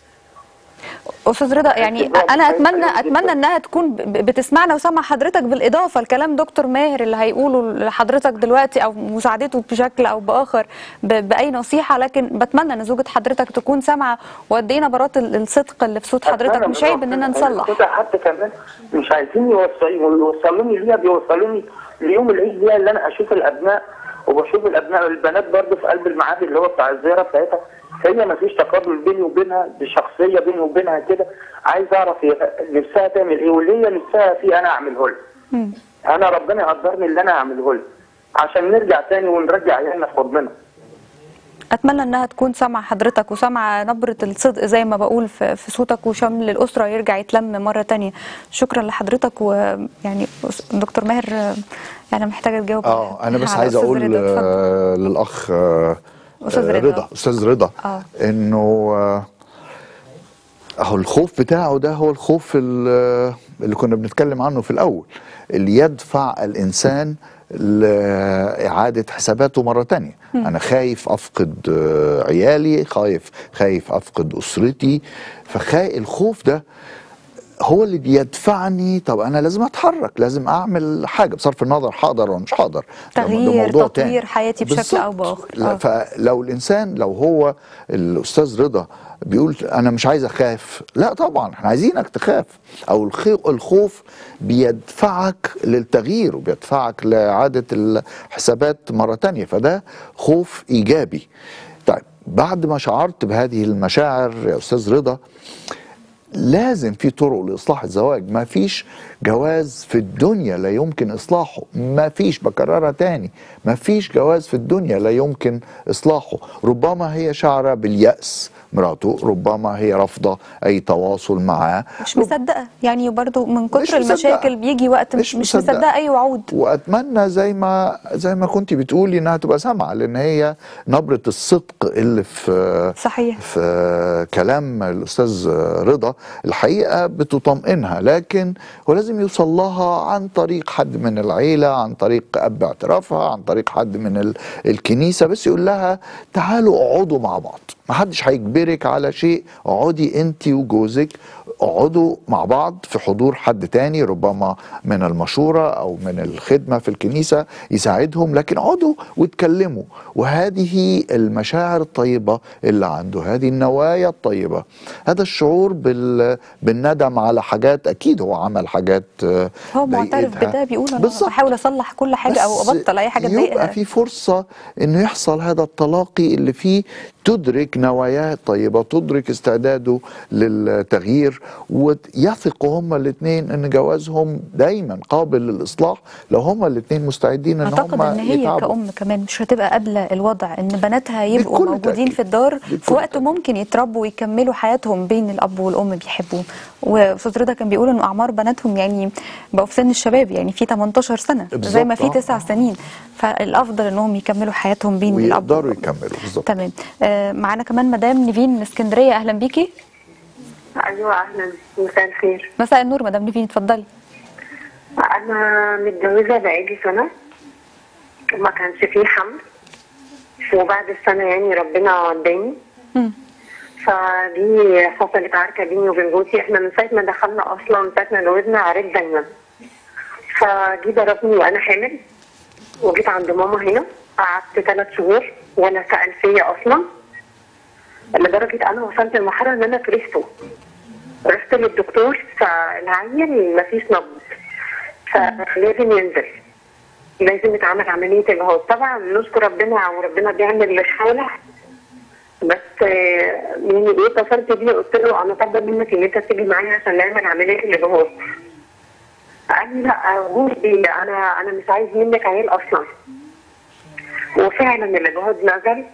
Speaker 1: استاذ رضا يعني
Speaker 5: بالظبط.
Speaker 1: انا اتمنى
Speaker 5: أيوة
Speaker 1: اتمنى
Speaker 5: جداً.
Speaker 1: انها تكون ب- بتسمعنا وسامعه حضرتك بالاضافه لكلام دكتور ماهر اللي هيقوله لحضرتك دلوقتي او مساعدته بشكل او باخر ب- باي نصيحه لكن بتمنى ان زوجة حضرتك تكون سامعه وقد ايه نبرات ال- الصدق اللي في صوت حضرتك
Speaker 5: أتمنى
Speaker 1: مش
Speaker 5: من
Speaker 1: عيب اننا
Speaker 5: ربنا.
Speaker 1: نصلح
Speaker 5: الخطأ حتى كمان مش عايزين يوصلوا يوصلوني ليها بيوصلوني ليوم العيد ليها اللي انا اشوف الابناء وبشوف الابناء البنات برضه في قلب المعابد اللي هو بتاع الزياره بتاعتها هي ما فيش تقابل بيني وبينها بشخصيه بيني وبينها كده عايز اعرف هي نفسها تعمل ايه واللي هي نفسها فيه انا اعمله لها انا ربنا يقدرني اللي انا اعمله لها عشان نرجع تاني ونرجع عيالنا في حضننا
Speaker 1: اتمنى انها تكون سامعه حضرتك وسامعه نبره الصدق زي ما بقول في في صوتك وشمل الاسره يرجع يتلم مره تانية شكرا لحضرتك ويعني دكتور ماهر آه، يعني محتاجه تجاوب
Speaker 3: اه انا بس
Speaker 1: على
Speaker 3: عايز
Speaker 1: أستاذ
Speaker 3: اقول
Speaker 1: رضا. اتفضل.
Speaker 3: آه للاخ آه
Speaker 1: أستاذ
Speaker 3: آه،
Speaker 1: رضا.
Speaker 3: رضا استاذ رضا
Speaker 1: آه.
Speaker 3: انه آه اهو الخوف بتاعه ده هو الخوف ال- اللي كنا بنتكلم عنه في الاول اللي يدفع الانسان لاعاده حساباته مره تانية انا خايف افقد آه، عيالي خايف خايف افقد اسرتي فالخوف ده هو اللي بيدفعني طب انا لازم اتحرك لازم اعمل حاجه بصرف النظر هقدر ولا مش هقدر ده- ده
Speaker 1: تغيير،
Speaker 3: موضوع
Speaker 1: تطوير
Speaker 3: تاني.
Speaker 1: حياتي بشكل أو
Speaker 3: بالظبط.
Speaker 1: بآخر.
Speaker 3: لا،
Speaker 1: آه.
Speaker 3: فلو الانسان لو هو الاستاذ رضا بيقول انا مش عايز اخاف لا طبعا احنا عايزينك تخاف او الخي- الخوف بيدفعك للتغيير وبيدفعك لاعاده الحسابات مره تانية فده خوف ايجابي طيب بعد ما شعرت بهذه المشاعر يا استاذ رضا لازم في طرق لاصلاح الزواج ما فيش جواز في الدنيا لا يمكن اصلاحه ما فيش بكررها تاني ما فيش جواز في الدنيا لا يمكن اصلاحه ربما هي شعره بالياس مراته ربما هي رافضه اي تواصل معاه
Speaker 1: مش مصدقه يعني برضو من
Speaker 3: مش
Speaker 1: كتر
Speaker 3: مصدقة.
Speaker 1: المشاكل بيجي وقت مش, مش مصدقه اي وعود
Speaker 3: واتمنى زي ما زي ما كنت بتقولي انها تبقى سامعه لان هي نبره الصدق اللي في
Speaker 1: صحيح
Speaker 3: في كلام الاستاذ رضا الحقيقه بتطمئنها لكن هو لازم يوصل لها عن طريق حد من العيله عن طريق اب اعترافها عن طريق حد من ال- الكنيسه بس يقول لها تعالوا اقعدوا مع بعض ما حدش هيجبرك على شيء اقعدي انت وجوزك اقعدوا مع بعض في حضور حد تاني ربما من المشورة أو من الخدمة في الكنيسة يساعدهم لكن اقعدوا واتكلموا وهذه المشاعر الطيبة اللي عنده هذه النوايا الطيبة هذا الشعور بال... بالندم على حاجات أكيد هو عمل حاجات آه،
Speaker 1: هو معترف
Speaker 3: ضايقتها.
Speaker 1: بده بيقول انا
Speaker 3: بالظبط.
Speaker 1: بحاول اصلح كل حاجه او
Speaker 3: بس
Speaker 1: ابطل اي حاجه
Speaker 3: يبقى
Speaker 1: تضايقها
Speaker 3: في فرصة انه يحصل هذا التلاقي اللي فيه تدرك نواياه الطيبة تدرك استعداده للتغيير ويثقوا هما الاثنين ان جوازهم دايما قابل للاصلاح لو هما الاثنين مستعدين ان
Speaker 1: اعتقد
Speaker 3: هما
Speaker 1: ان هي
Speaker 3: يتعبوا.
Speaker 1: كأم كمان مش هتبقى قابله الوضع ان بناتها يبقوا
Speaker 3: بكل
Speaker 1: موجودين
Speaker 3: تأكيد.
Speaker 1: في الدار في
Speaker 3: بكل
Speaker 1: وقت
Speaker 3: تأكيد.
Speaker 1: ممكن يتربوا ويكملوا حياتهم بين الاب والام بيحبوه واستاذ رضا كان بيقول انه اعمار بناتهم يعني بقوا في سن الشباب يعني في 18 سنه زي ما في
Speaker 3: بالظبط، آه.
Speaker 1: 9 سنين فالافضل انهم يكملوا حياتهم بين الاب
Speaker 3: ويقدروا
Speaker 1: والام
Speaker 3: يكملوا بالظبط
Speaker 1: تمام آه معانا كمان مدام نيفين من اسكندريه اهلا بيكي
Speaker 6: ايوه اهلا مساء الخير
Speaker 1: مساء النور مدام نيفين اتفضلي
Speaker 6: انا متجوزه بقالي سنه ما كانش فيه حمل وبعد السنه يعني ربنا وداني
Speaker 1: مم.
Speaker 6: فدي حصلت عركه بيني وبين جوزي احنا من ساعه ما دخلنا اصلا من ساعه ما اتجوزنا عرف دايما فجي ضربني وانا حامل وجيت عند ماما هنا قعدت ثلاث شهور ولا سأل فيا اصلا لدرجه انا وصلت لمرحله ان انا كرهته رحت للدكتور فالعيل مفيش نبض فلازم ينزل لازم يتعمل عملية الهوض طبعا نشكر ربنا وربنا بيعمل اللي حوله بس آه، يعني ايه اتصلت بيه قلت له انا طالبه منك ان انت تيجي معايا عشان نعمل عمليه الجهاز قال لي لا جوزي انا انا مش عايز منك عيال اصلا وفعلا الجهاز نزل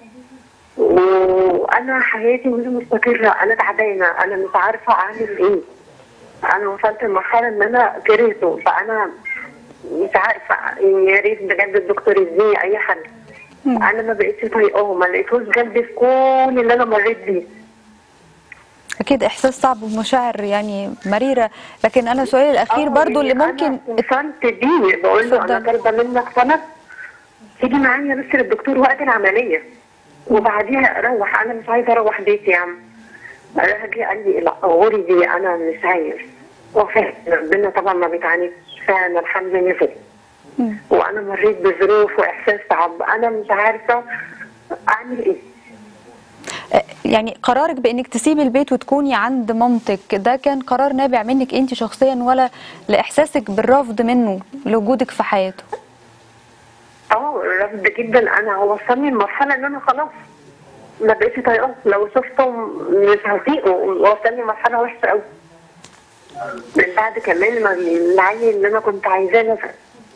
Speaker 6: وانا حياتي مش مستقره انا تعبانه انا مش عارفه اعمل ايه انا وصلت لمرحله ان انا كرهته فانا مش عارفه يعني يا ريت بجد الدكتور يديني اي حد انا ما بقتش طايقاه ما لقيتوش جنبي في كل اللي انا مريت بيه
Speaker 1: اكيد احساس صعب ومشاعر يعني مريره لكن انا سؤالي الاخير
Speaker 6: آه،
Speaker 1: برضو اللي
Speaker 6: يعني
Speaker 1: ممكن
Speaker 6: انا وصلت بيه بقول له انا
Speaker 1: اتفضل.
Speaker 6: طالبه منك طلب تيجي معايا بس للدكتور وقت العمليه وبعديها اروح انا مش عايزه اروح بيتي يا عم راح جه قال لي لا غوري دي انا مش عايز وفعلا ربنا طبعا ما بيتعانيش فعلا الحمد لله وانا مريت بظروف واحساس صعب انا مش عارفه اعمل ايه
Speaker 1: يعني قرارك بانك تسيبي البيت وتكوني عند مامتك ده كان قرار نابع منك انت شخصيا ولا لاحساسك بالرفض منه لوجودك في حياته
Speaker 6: اه رفض جدا انا وصلني لمرحله ان انا خلاص ما بقتش طايقاه لو شفته مش هطيقه وصلني لمرحله وحشه قوي من بعد كمان ما العيل اللي انا كنت عايزاه نزل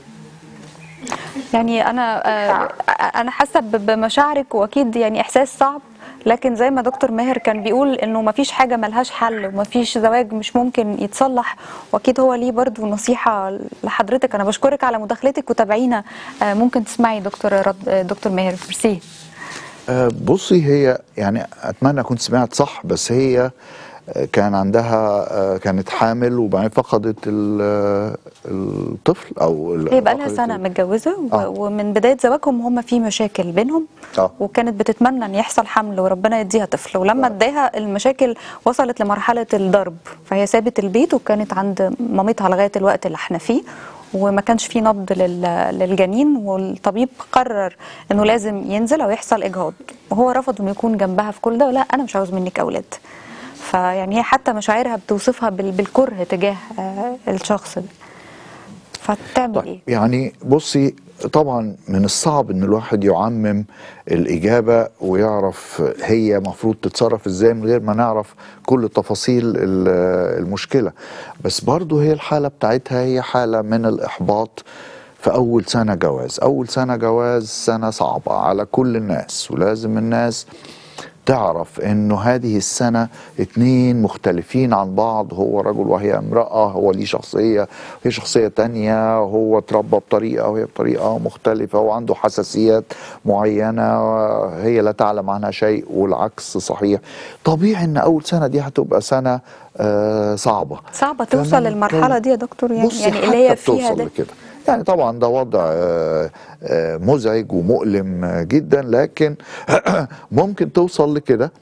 Speaker 1: يعني انا آه، انا حاسه ب- بمشاعرك واكيد يعني احساس صعب لكن زي ما دكتور ماهر كان بيقول انه ما فيش حاجه ملهاش حل وما فيش زواج مش ممكن يتصلح واكيد هو ليه برضو نصيحه لحضرتك انا بشكرك على مداخلتك وتابعينا آه، ممكن تسمعي دكتور رد آه، دكتور ماهر ميرسي
Speaker 3: آه، بصي هي يعني اتمنى كنت سمعت صح بس هي آه، كان عندها آه، كانت حامل وبعدين فقدت ال- آه، الطفل او ال-
Speaker 1: هي بقى لها
Speaker 3: فقدت
Speaker 1: سنه
Speaker 3: ال-
Speaker 1: متجوزه و-
Speaker 3: آه.
Speaker 1: ومن بدايه زواجهم هم في مشاكل بينهم
Speaker 3: آه.
Speaker 1: وكانت بتتمنى ان يحصل حمل وربنا يديها طفل ولما اداها المشاكل وصلت لمرحله الضرب فهي سابت البيت وكانت عند مامتها لغايه الوقت اللي احنا فيه وما كانش في نبض لل- للجنين والطبيب قرر انه لازم ينزل او يحصل اجهاض وهو رفض انه يكون جنبها في كل ده لا انا مش عاوز منك اولاد فيعني هي حتى مشاعرها بتوصفها بال- بالكره تجاه آه، الشخص ده فتعمل
Speaker 3: طيب
Speaker 1: ايه
Speaker 3: يعني بصي طبعا من الصعب ان الواحد يعمم الاجابه ويعرف هي مفروض تتصرف ازاي من غير ما نعرف كل تفاصيل ال- المشكله بس برضو هي الحاله بتاعتها هي حاله من الاحباط في اول سنه جواز اول سنه جواز سنه صعبه على كل الناس ولازم الناس تعرف انه هذه السنة اتنين مختلفين عن بعض هو رجل وهي امرأة هو ليه شخصية وهي شخصية تانية هو اتربى بطريقة وهي بطريقة مختلفة وعنده حساسيات معينة هي لا تعلم عنها شيء والعكس صحيح طبيعي ان اول سنة دي هتبقى سنة آه صعبة
Speaker 1: صعبة توصل
Speaker 3: فمن
Speaker 1: للمرحلة
Speaker 3: كون-
Speaker 1: دي يا دكتور يعني
Speaker 3: بصي
Speaker 1: يعني اللي هي
Speaker 3: حتى
Speaker 1: فيها
Speaker 3: بتوصل
Speaker 1: ده
Speaker 3: لكده يعني طبعا ده وضع آه، آه، مزعج ومؤلم آه، جدا لكن ممكن توصل لكده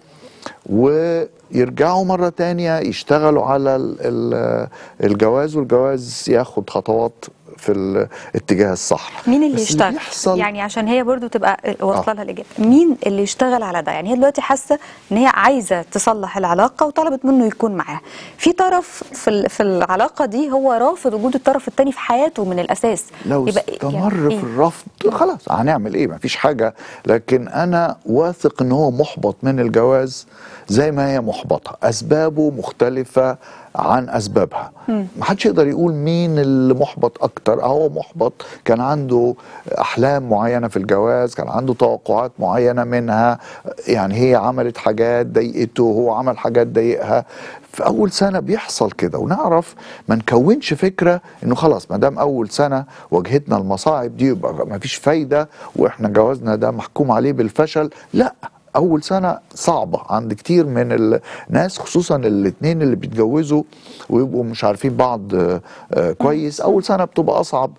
Speaker 3: ويرجعوا مرة تانية يشتغلوا على ال- ال- الجواز والجواز ياخد خطوات في الاتجاه الصح
Speaker 1: مين اللي
Speaker 3: بس
Speaker 1: يشتغل
Speaker 3: بيحصل
Speaker 1: يعني عشان هي برضو تبقى واصله لها الاجابه مين اللي يشتغل على ده يعني هي دلوقتي حاسه ان هي عايزه تصلح العلاقه وطلبت منه يكون معاها في طرف في ال- في العلاقه دي هو رافض وجود الطرف الثاني في حياته من الاساس
Speaker 3: لو
Speaker 1: يبقى
Speaker 3: استمر
Speaker 1: يعني
Speaker 3: في الرفض خلاص هنعمل ايه مفيش حاجه لكن انا واثق ان هو محبط من الجواز زي ما هي محبطه اسبابه مختلفه عن اسبابها محدش يقدر يقول مين اللي محبط اكتر هو محبط كان عنده احلام معينه في الجواز كان عنده توقعات معينه منها يعني هي عملت حاجات ضايقته وهو عمل حاجات ضايقها في اول سنه بيحصل كده ونعرف ما نكونش فكره انه خلاص ما دام اول سنه واجهتنا المصاعب دي يبقى ما فيش فايده واحنا جوازنا ده محكوم عليه بالفشل لا اول سنه صعبه عند كتير من الناس خصوصا الاثنين اللي بيتجوزوا ويبقوا مش عارفين بعض آه، آه، كويس اول سنه بتبقى اصعب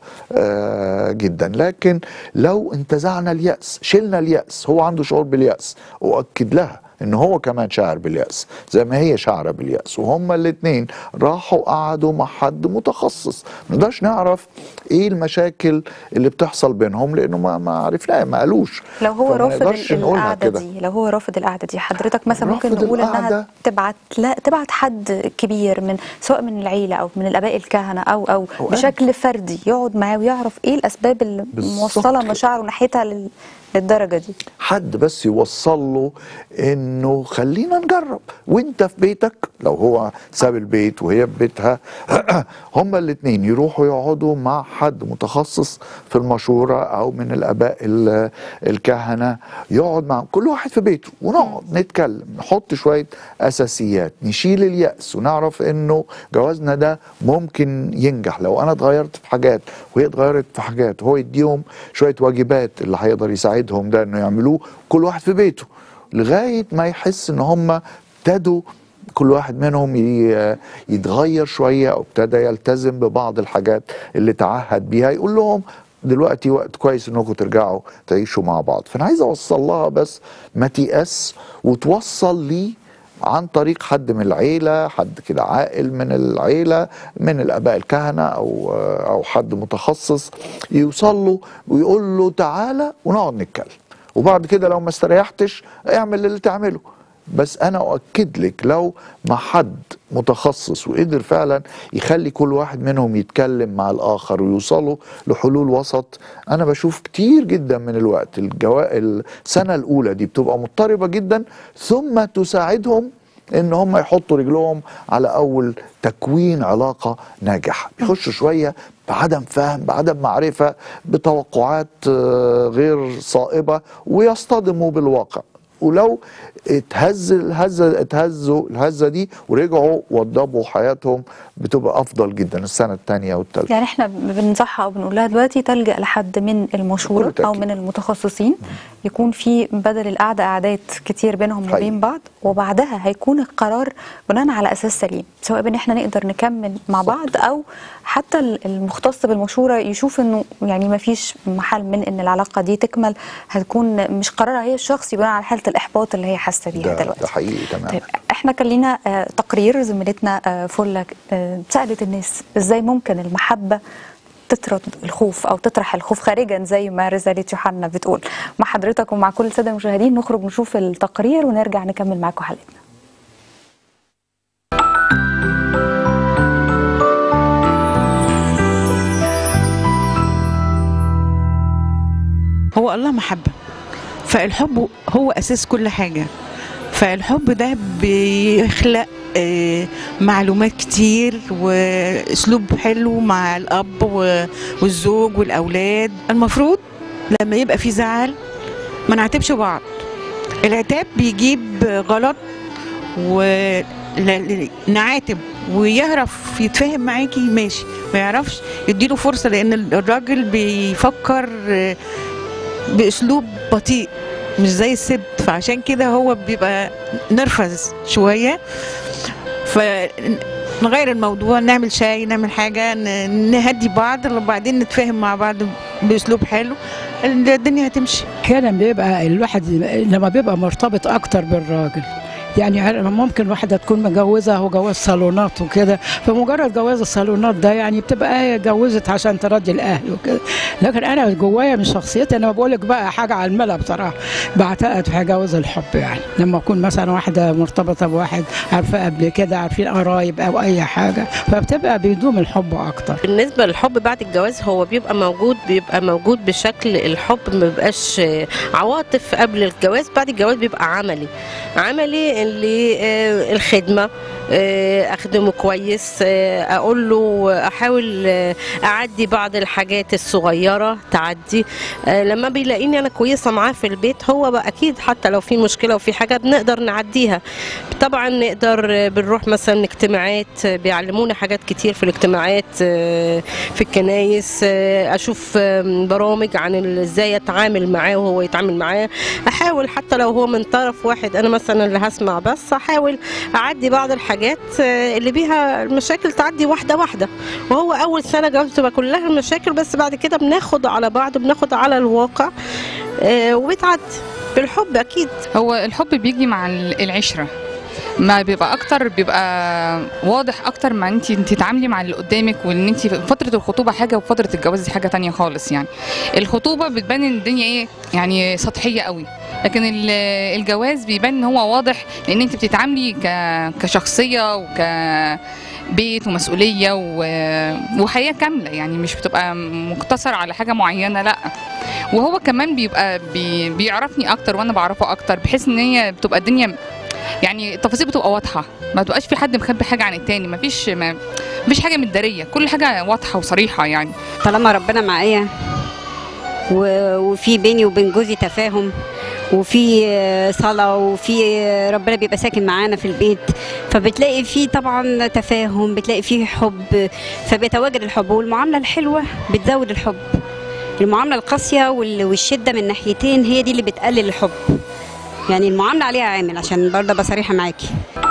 Speaker 3: آه، جدا لكن لو انتزعنا الياس شلنا الياس هو عنده شعور بالياس واكد لها ان هو كمان شاعر بالياس زي ما هي شاعره بالياس وهما الاثنين راحوا قعدوا مع حد متخصص ما نقدرش نعرف ايه المشاكل اللي بتحصل بينهم لانه ما ما عرفناها ما قالوش
Speaker 1: لو هو
Speaker 3: فما
Speaker 1: رافض
Speaker 3: نقدرش
Speaker 1: ال-
Speaker 3: نقولها
Speaker 1: القعده
Speaker 3: كده.
Speaker 1: دي لو هو رافض القعده دي حضرتك مثلا ممكن
Speaker 3: رافض
Speaker 1: نقول انها
Speaker 3: القعدة.
Speaker 1: تبعت لا تبعت حد كبير من سواء من العيله او من الاباء الكهنه او او
Speaker 3: أو أنا.
Speaker 1: بشكل فردي يقعد معاه ويعرف ايه الاسباب اللي
Speaker 3: بالظبط
Speaker 1: موصله
Speaker 3: كده.
Speaker 1: مشاعره ناحيتها لل- للدرجه دي
Speaker 3: حد بس يوصل له انه خلينا نجرب وانت في بيتك لو هو ساب البيت وهي في بيتها هما الاثنين يروحوا يقعدوا مع حد متخصص في المشورة او من الاباء ال- الكهنة يقعد مع كل واحد في بيته ونقعد نتكلم نحط شوية اساسيات نشيل اليأس ونعرف انه جوازنا ده ممكن ينجح لو انا اتغيرت في حاجات وهي اتغيرت في حاجات وهو يديهم شوية واجبات اللي هيقدر يساعدهم ده انه يعملوه كل واحد في بيته لغاية ما يحس ان هم ابتدوا كل واحد منهم ي- يتغير شوية او ابتدى يلتزم ببعض الحاجات اللي تعهد بيها يقول لهم دلوقتي وقت كويس انكم ترجعوا تعيشوا مع بعض فانا عايز اوصل لها بس ما تيأس وتوصل لي عن طريق حد من العيلة حد كده عاقل من العيلة من الآباء الكهنة أو أو حد متخصص يوصل له ويقول له تعالى ونقعد نتكلم وبعد كده لو ما استريحتش اعمل اللي تعمله بس انا اؤكد لك لو مع حد متخصص وقدر فعلا يخلي كل واحد منهم يتكلم مع الاخر ويوصلوا لحلول وسط انا بشوف كتير جدا من الوقت الجوا... السنه الاولى دي بتبقى مضطربه جدا ثم تساعدهم ان هم يحطوا رجلهم على اول تكوين علاقه ناجحه بيخشوا شويه بعدم فهم بعدم معرفه بتوقعات آه، غير صائبه ويصطدموا بالواقع ولو اتهز الهزه اتهزوا الهزه دي ورجعوا وضبوا حياتهم بتبقى افضل جدا السنه الثانيه والثالثه
Speaker 1: يعني احنا بننصحها او بنقول لها دلوقتي تلجا لحد من المشوره
Speaker 3: بكل
Speaker 1: او
Speaker 3: تأكيد.
Speaker 1: من المتخصصين يكون في بدل القعده قعدات كتير بينهم
Speaker 3: حقيقي.
Speaker 1: وبين بعض وبعدها هيكون القرار بناء على اساس سليم سواء بان احنا نقدر نكمل مع بعض او حتى ال- المختص بالمشوره يشوف انه يعني ما فيش محل من ان العلاقه دي تكمل هتكون مش قرارها هي الشخصي بناء على حاله الاحباط اللي هي حاسه بيها
Speaker 3: ده,
Speaker 1: دلوقتي
Speaker 3: ده حقيقي تمام
Speaker 1: طيب احنا كان لينا آه، تقرير زميلتنا آه، فلة آه، سألت الناس ازاي ممكن المحبة تطرد الخوف او تطرح الخوف خارجا زي ما رسالة يوحنا بتقول مع حضرتك ومع كل الساده المشاهدين نخرج نشوف التقرير ونرجع نكمل معاكم حلقتنا
Speaker 7: هو الله محبة فالحب هو أساس كل حاجة فالحب ده بيخلق آه، معلومات كتير واسلوب حلو مع الاب و- والزوج والاولاد المفروض لما يبقى في زعل ما نعاتبش بعض العتاب بيجيب غلط ونعاتب ويعرف يتفاهم معاكي ماشي ما يعرفش يديله فرصة لأن الراجل بيفكر آه، بأسلوب بطيء مش زي الست فعشان كده هو بيبقى نرفز شوية فنغير الموضوع نعمل شاي نعمل حاجة ن- نهدي بعض وبعدين نتفاهم مع بعض بأسلوب حلو الدنيا هتمشي
Speaker 8: احيانا بيبقى الواحد لما بيبقى مرتبط اكتر بالراجل يعني عر- ممكن واحده تكون مجوزه وجواز صالونات وكده فمجرد جواز الصالونات ده يعني بتبقى هي اتجوزت عشان ترضي الاهل وكده لكن انا جوايا من شخصيتي انا بقول لك بقى حاجه على الملا بصراحه بعتقد في جواز الحب يعني لما اكون مثلا واحده مرتبطه بواحد عارفه قبل كده عارفين قرايب او اي حاجه فبتبقى بيدوم الحب اكتر
Speaker 9: بالنسبة للحب بعد الجواز هو بيبقى موجود بيبقى موجود بشكل الحب ما بيبقاش آه، عواطف قبل الجواز بعد الجواز بيبقى عملي عملي اللي آه، الخدمة آه، اخدمه كويس آه، اقول له احاول آه، اعدي بعض الحاجات الصغيره تعدي آه، لما بيلاقيني انا كويسه معاه في البيت هو بقى اكيد حتى لو في مشكله وفي حاجه بنقدر نعديها طبعا نقدر آه، بنروح مثلا اجتماعات آه، بيعلمونا حاجات كتير في الاجتماعات آه، في الكنايس آه، اشوف آه، برامج عن ال- ازاي اتعامل معاه وهو يتعامل معاه احاول حتى لو هو من طرف واحد انا مثلا اللي هسمع بس احاول اعدي بعض الحاجات آه، اللي بيها المشاكل تعدي واحده واحده وهو اول سنه جواز تبقى كلها مشاكل بس بعد كده بناخد على بعض بناخد على الواقع آه، وبتعدي بالحب اكيد
Speaker 10: هو الحب بيجي مع ال- العشرة ما بيبقى اكتر بيبقى واضح اكتر ما انت انت تتعاملي مع اللي قدامك وان انت فتره الخطوبه حاجه وفتره الجواز دي حاجه تانية خالص يعني الخطوبه بتبان ان الدنيا ايه يعني سطحيه قوي لكن ال- الجواز بيبان ان هو واضح لان انت بتتعاملي ك- كشخصيه وك بيت ومسؤوليه و- وحياه كامله يعني مش بتبقى مقتصر على حاجه معينه لا وهو كمان بيبقى بي بيعرفني اكتر وانا بعرفه اكتر بحيث ان هي بتبقى الدنيا يعني التفاصيل بتبقى واضحه ما تبقاش في حد مخبي حاجه عن التاني ما فيش ما فيش حاجه متداريه كل حاجه واضحه وصريحه يعني
Speaker 11: طالما ربنا معايا و- وفي بيني وبين جوزي تفاهم وفي آه، صلاة وفي آه، ربنا بيبقى ساكن معانا في البيت فبتلاقي فيه طبعا تفاهم بتلاقي فيه حب فبيتواجد الحب والمعاملة الحلوة بتزود الحب المعاملة القاسية وال- والشدة من ناحيتين هي دي اللي بتقلل الحب يعني المعاملة عليها عامل عشان برضه ابقى صريحة معاكي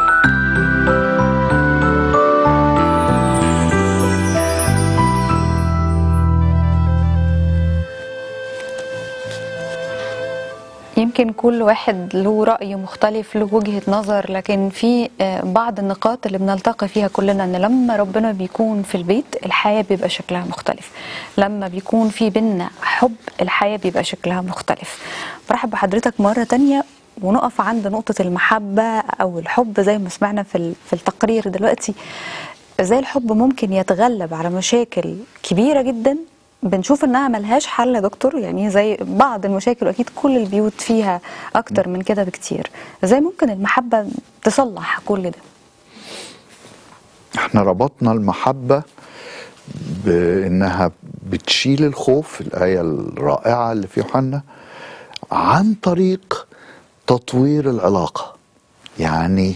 Speaker 1: يمكن كل واحد له رأي مختلف له وجهة نظر لكن في آه، بعض النقاط اللي بنلتقي فيها كلنا ان لما ربنا بيكون في البيت الحياة بيبقى شكلها مختلف لما بيكون في بينا حب الحياة بيبقى شكلها مختلف برحب بحضرتك مرة تانية ونقف عند نقطة المحبة أو الحب زي ما سمعنا في ال- في التقرير دلوقتي ازاي الحب ممكن يتغلب على مشاكل كبيرة جدا بنشوف انها ملهاش حل يا دكتور يعني زي بعض المشاكل واكيد كل البيوت فيها اكتر من كده بكتير ازاي ممكن المحبة تصلح كل ده
Speaker 3: احنا ربطنا المحبة بانها بتشيل الخوف الآية الرائعة اللي في يوحنا عن طريق تطوير العلاقة يعني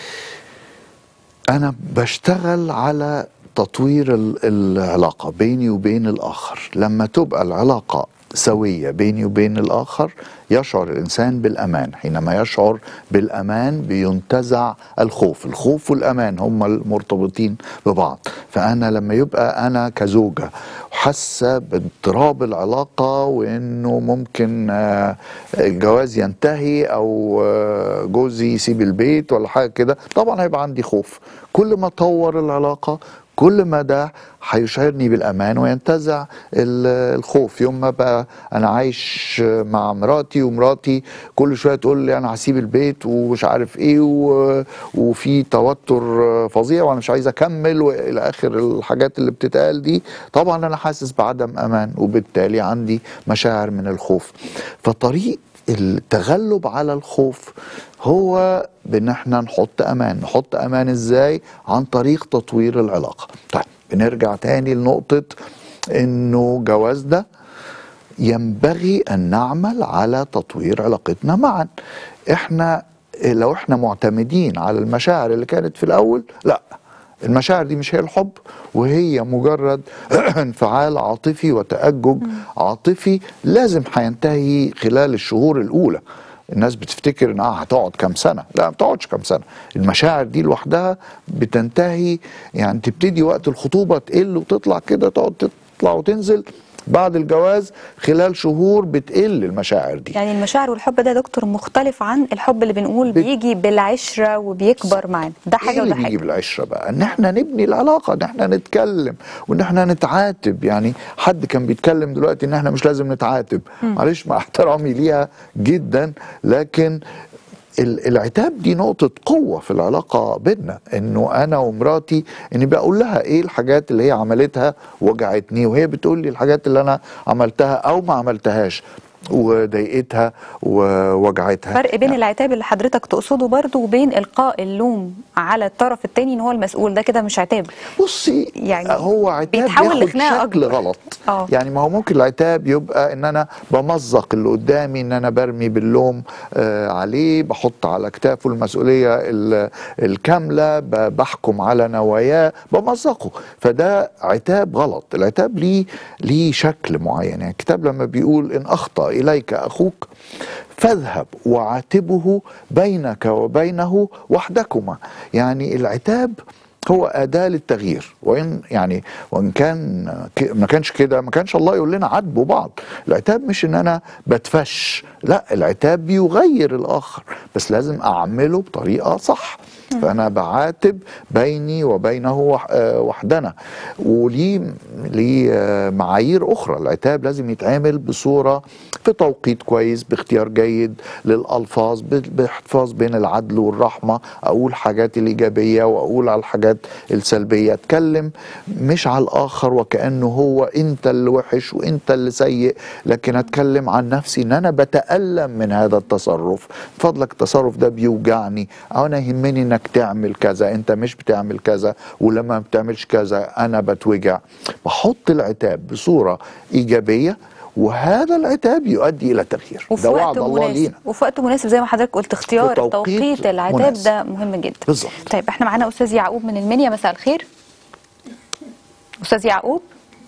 Speaker 3: أنا بشتغل على تطوير ال- العلاقة بيني وبين الآخر لما تبقى العلاقة سوية بيني وبين الآخر يشعر الإنسان بالأمان حينما يشعر بالأمان بينتزع الخوف الخوف والأمان هما المرتبطين ببعض فأنا لما يبقى أنا كزوجة حاسة باضطراب العلاقة وإنه ممكن آه، الجواز ينتهي أو آه، جوزي يسيب البيت ولا حاجة كده طبعا هيبقى عندي خوف كل ما طور العلاقة كل ما ده هيشعرني بالامان وينتزع ال- الخوف يوم ما بقى انا عايش مع مراتي ومراتي كل شويه تقول لي انا هسيب البيت ومش عارف ايه و- وفي توتر فظيع وانا مش عايز اكمل والى اخر الحاجات اللي بتتقال دي طبعا انا حاسس بعدم امان وبالتالي عندي مشاعر من الخوف فطريق التغلب على الخوف هو بان احنا نحط امان نحط امان ازاي عن طريق تطوير العلاقه طيب بنرجع تاني لنقطه انه جوازنا ينبغي ان نعمل على تطوير علاقتنا معا احنا لو احنا معتمدين على المشاعر اللي كانت في الاول لا المشاعر دي مش هي الحب وهي مجرد انفعال عاطفي وتأجج عاطفي لازم هينتهي خلال الشهور الأولى الناس بتفتكر انها هتقعد كام سنه لا ما بتقعدش كام سنه المشاعر دي لوحدها بتنتهي يعني تبتدي وقت الخطوبه تقل وتطلع كده تقعد تطلع وتنزل بعد الجواز خلال شهور بتقل المشاعر دي
Speaker 1: يعني المشاعر والحب ده يا دكتور مختلف عن الحب اللي بنقول بيجي بالعشره وبيكبر معانا ده
Speaker 3: ايه
Speaker 1: حاجه
Speaker 3: اللي
Speaker 1: وده
Speaker 3: بيجي
Speaker 1: حاجه
Speaker 3: بالعشره بقى ان احنا نبني العلاقه ان احنا نتكلم وان احنا نتعاتب يعني حد كان بيتكلم دلوقتي ان احنا مش لازم نتعاتب
Speaker 12: مم.
Speaker 3: معلش مع احترامي ليها جدا لكن ال- العتاب دي نقطة قوة في العلاقة بينا انه انا ومراتي اني بقول لها ايه الحاجات اللي هي عملتها وجعتني وهي بتقول لي الحاجات اللي انا عملتها او ما عملتهاش وضايقتها ووجعتها
Speaker 1: فرق بين العتاب اللي حضرتك تقصده برضه وبين القاء اللوم على الطرف التاني ان هو المسؤول ده كده مش عتاب
Speaker 3: بصي
Speaker 1: يعني
Speaker 3: هو عتاب
Speaker 1: بيتحول
Speaker 3: بياخد
Speaker 1: لخناقه
Speaker 3: شكل
Speaker 1: اكبر
Speaker 3: غلط
Speaker 1: اه
Speaker 3: يعني ما هو ممكن العتاب يبقى ان انا بمزق اللي قدامي ان انا برمي باللوم آه عليه بحط على كتافه المسؤوليه ال- الكامله ب- بحكم على نواياه بمزقه فده عتاب غلط العتاب ليه ليه شكل معين يعني الكتاب لما بيقول ان اخطا اليك اخوك فاذهب وعاتبه بينك وبينه وحدكما يعني العتاب هو أداة للتغيير وإن يعني وإن كان ك- ما كانش كده ما كانش الله يقول لنا عاتبوا بعض العتاب مش إن أنا بتفش لا العتاب بيغير الآخر بس لازم أعمله بطريقة صح فأنا بعاتب بيني وبينه وح- آه، وحدنا وليه ليه آه، معايير أخرى العتاب لازم يتعامل بصورة في توقيت كويس باختيار جيد للألفاظ ب- باحتفاظ بين العدل والرحمة أقول الحاجات الإيجابية وأقول على الحاجات السلبية أتكلم مش على الآخر وكأنه هو أنت اللي وحش وأنت اللي سيء لكن أتكلم عن نفسي إن أنا بتألم من هذا التصرف فضلك التصرف ده بيوجعني أو أنا يهمني إنك تعمل كذا أنت مش بتعمل كذا ولما ما بتعملش كذا أنا بتوجع بحط العتاب بصورة إيجابية وهذا العتاب يؤدي إلى تغيير
Speaker 1: وفي
Speaker 3: ده
Speaker 1: وقت
Speaker 3: وعد الله
Speaker 1: مناسب
Speaker 3: لينا
Speaker 1: وفي وقت مناسب زي ما حضرتك قلت اختيار
Speaker 3: في توقيت
Speaker 1: توقيت العتاب
Speaker 3: مناسب.
Speaker 1: ده مهم جدا
Speaker 3: بالظبط
Speaker 1: طيب احنا معانا استاذ يعقوب من المنيا مساء الخير استاذ يعقوب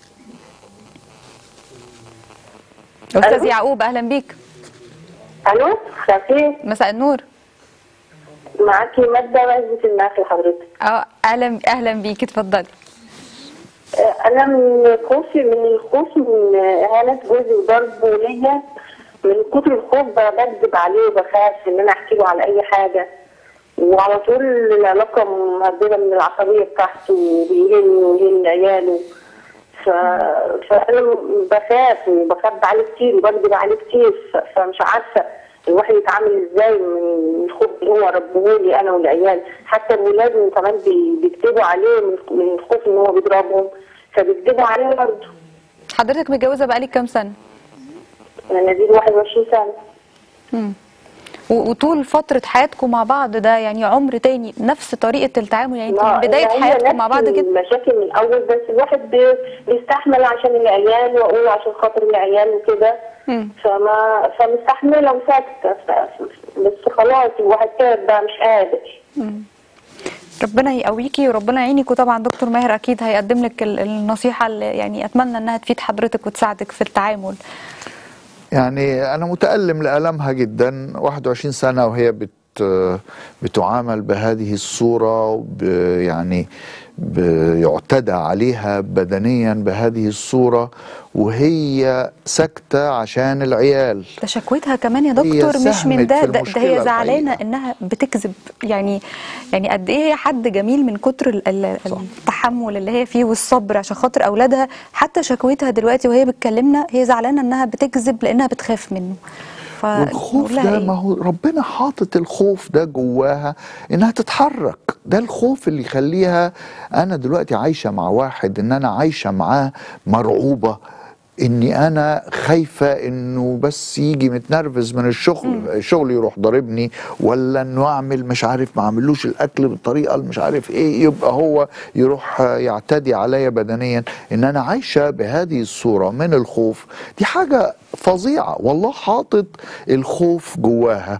Speaker 1: استاذ
Speaker 6: ألو؟
Speaker 1: يعقوب اهلا بيك
Speaker 6: الو خفيف
Speaker 1: مساء النور
Speaker 6: معاكي مادة وزة النخل حضرتك
Speaker 1: اه اهلا اهلا بيك اتفضلي
Speaker 6: آه، انا من خوفي من الخوف من اهانة جوزي وضربه ليا من كتر الخوف بكذب عليه وبخاف ان انا احكي له على اي حاجة وعلى طول العلاقة مهددة من العصبية بتاعته وبيهني ويهن عياله ف... فانا بخاف وبخبي عليه كتير وبكذب عليه كتير ف... فمش عارفة الواحد يتعامل ازاي من الخوف اللي هو ربهولي انا والعيال حتى الولاد كمان بي... بيكتبوا عليه من من الخوف ان هو بيضربهم فبيكتبوا عليه برضه
Speaker 1: حضرتك متجوزه بقالك كام سنه
Speaker 6: انا دي 21 سنة
Speaker 1: مم. و- وطول فترة حياتكم مع بعض ده يعني عمر تاني نفس طريقة التعامل يعني انتوا
Speaker 6: ما-
Speaker 1: من بداية
Speaker 6: هي
Speaker 1: حياتكم مع
Speaker 6: نفس
Speaker 1: بعض كده
Speaker 6: المشاكل من الاول بس الواحد بي- بيستحمل عشان العيال واقول عشان خاطر العيال وكده
Speaker 1: مم.
Speaker 6: فما فمستحمله وساكته ف- بس خلاص الواحد تعب بقى مش قادر
Speaker 1: مم. ربنا يقويكي وربنا يعينك وطبعا دكتور ماهر اكيد هيقدم لك ال- النصيحة اللي يعني اتمنى انها تفيد حضرتك وتساعدك في التعامل
Speaker 3: يعني أنا متألم لألمها جدا 21 سنة وهي آه، بتعامل بهذه الصورة ب- يعني بيعتدى عليها بدنيا بهذه الصورة وهي ساكتة عشان العيال
Speaker 1: ده شكوتها كمان يا
Speaker 3: هي
Speaker 1: دكتور مش
Speaker 3: ساهمت
Speaker 1: من ده
Speaker 3: في
Speaker 1: ده, ده
Speaker 3: المشكلة
Speaker 1: هي زعلانه
Speaker 3: الحقيقة.
Speaker 1: انها بتكذب يعني يعني قد ايه هي حد جميل من كتر ال- ال- التحمل اللي هي فيه والصبر عشان خاطر اولادها حتى شكوتها دلوقتي وهي بتكلمنا هي زعلانه انها بتكذب لانها بتخاف منه ف
Speaker 3: والخوف
Speaker 1: نقول لها
Speaker 3: ده
Speaker 1: إيه؟
Speaker 3: ما هو ربنا حاطط الخوف ده جواها انها تتحرك ده الخوف اللي يخليها انا دلوقتي عايشه مع واحد ان انا عايشه معاه مرعوبه اني انا خايفه انه بس يجي متنرفز من الشغل الشغل يروح ضاربني ولا انه اعمل مش عارف ما اعملوش الاكل بالطريقه اللي مش عارف ايه يبقى هو يروح يعتدي عليا بدنيا ان انا عايشه بهذه الصوره من الخوف دي حاجه فظيعه والله حاطط الخوف جواها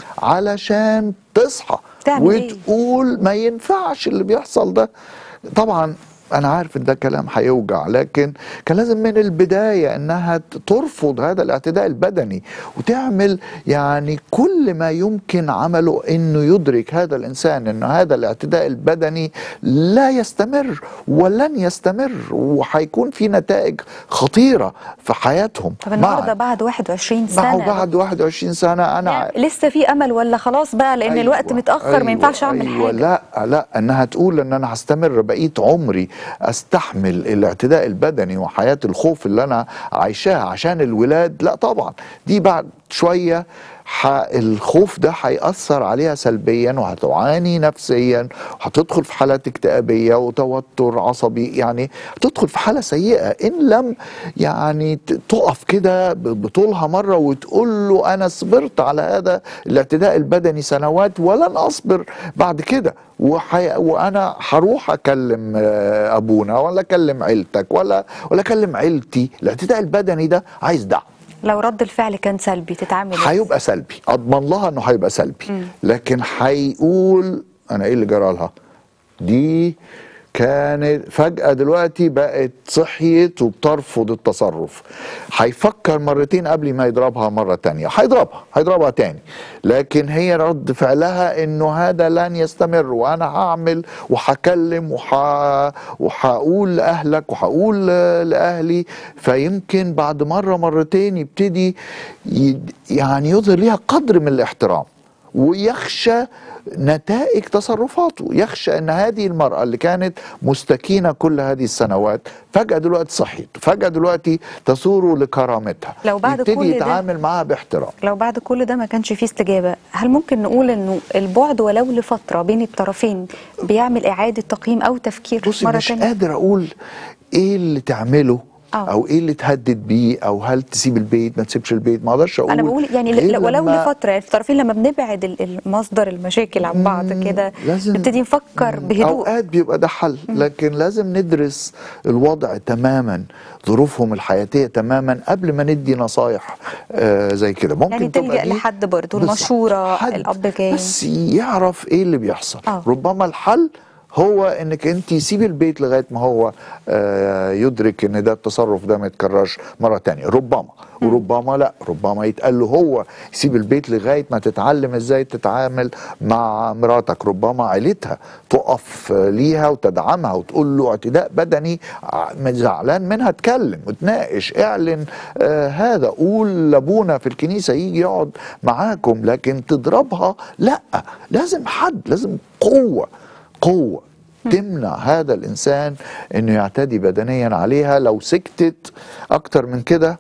Speaker 3: علشان تصحى
Speaker 1: تعمل إيه؟
Speaker 3: وتقول ما ينفعش اللي بيحصل ده طبعا انا عارف ان ده كلام هيوجع لكن كان لازم من البدايه انها ترفض هذا الاعتداء البدني وتعمل يعني كل ما يمكن عمله انه يدرك هذا الانسان انه هذا الاعتداء البدني لا يستمر ولن يستمر وهيكون في نتائج خطيره في حياتهم
Speaker 1: طب النهارده بعد 21
Speaker 3: معه
Speaker 1: سنه
Speaker 3: بعد 21 سنه انا
Speaker 1: لسه في امل ولا خلاص بقى لان
Speaker 3: أيوة،
Speaker 1: الوقت متاخر ما ينفعش اعمل
Speaker 3: أيوة
Speaker 1: حاجه
Speaker 3: لا لا انها تقول ان انا هستمر بقيه عمري استحمل الاعتداء البدني وحياه الخوف اللي انا عايشاها عشان الولاد لا طبعا دي بعد شويه ح... الخوف ده هيأثر عليها سلبيا وهتعاني نفسيا وهتدخل في حالات اكتئابية وتوتر عصبي يعني هتدخل في حالة سيئة إن لم يعني ت- تقف كده ب- بطولها مرة وتقول له أنا صبرت على هذا الاعتداء البدني سنوات ولن أصبر بعد كده وحي... وأنا هروح أكلم آه، أبونا ولا أكلم عيلتك ولا ولا أكلم عيلتي الاعتداء البدني ده عايز دعم
Speaker 1: لو رد الفعل كان سلبي تتعامل إزاي؟
Speaker 3: هيبقى سلبي اضمن لها انه هيبقى سلبي
Speaker 1: مم.
Speaker 3: لكن هيقول انا ايه اللي جرى لها دي كانت فجأة دلوقتي بقت صحيت وبترفض التصرف هيفكر مرتين قبل ما يضربها مرة تانية هيضربها هيضربها تاني لكن هي رد فعلها انه هذا لن يستمر وانا هعمل وهكلم وح... وهقول لاهلك وهقول لاهلي فيمكن بعد مرة مرتين يبتدي ي... يعني يظهر ليها قدر من الاحترام ويخشى نتائج تصرفاته يخشى ان هذه المرأة اللي كانت مستكينة كل هذه السنوات فجأة دلوقتي صحيت فجأة دلوقتي تثور لكرامتها
Speaker 1: لو بعد
Speaker 3: يبتدي
Speaker 1: كل ده-
Speaker 3: يتعامل معها باحترام
Speaker 1: لو بعد كل ده ما كانش فيه استجابة هل ممكن نقول انه البعد ولو لفترة بين الطرفين بيعمل اعادة تقييم او تفكير
Speaker 3: بصي
Speaker 1: مرة
Speaker 3: مش
Speaker 1: تانية
Speaker 3: قادر اقول ايه اللي تعمله
Speaker 1: آه.
Speaker 3: او ايه اللي تهدد بيه او هل تسيب البيت ما تسيبش البيت ما اقدرش اقول
Speaker 1: انا بقول يعني
Speaker 3: غير
Speaker 1: ل- ولو
Speaker 3: لما
Speaker 1: لفترة يعني الطرفين لما بنبعد ال- المصدر المشاكل عن بعض كده
Speaker 3: لازم-
Speaker 1: نبتدي نفكر بهدوء
Speaker 3: اوقات بيبقى ده حل لكن لازم ندرس الوضع تماما ظروفهم الحياتيه تماما قبل ما ندي نصايح آه زي كده ممكن
Speaker 1: يعني
Speaker 3: تبقى
Speaker 1: تلجأ
Speaker 3: دي
Speaker 1: لحد برضه
Speaker 3: بالظبط.
Speaker 1: المشورة
Speaker 3: حد
Speaker 1: الاب كان
Speaker 3: بس يعرف ايه اللي بيحصل
Speaker 1: آه.
Speaker 3: ربما الحل هو انك انت سيبي البيت لغايه ما هو آه يدرك ان ده التصرف ده ما يتكررش مره تانية ربما وربما لا ربما يتقال له هو يسيب البيت لغايه ما تتعلم ازاي تتعامل مع مراتك ربما عيلتها تقف آه، ليها وتدعمها وتقول له اعتداء بدني ع- زعلان منها اتكلم وتناقش اعلن آه هذا قول لابونا في الكنيسه يجي يقعد معاكم لكن تضربها لا لازم حد لازم قوه قوه تمنع هذا الانسان انه يعتدي بدنيا عليها لو سكتت اكتر من كده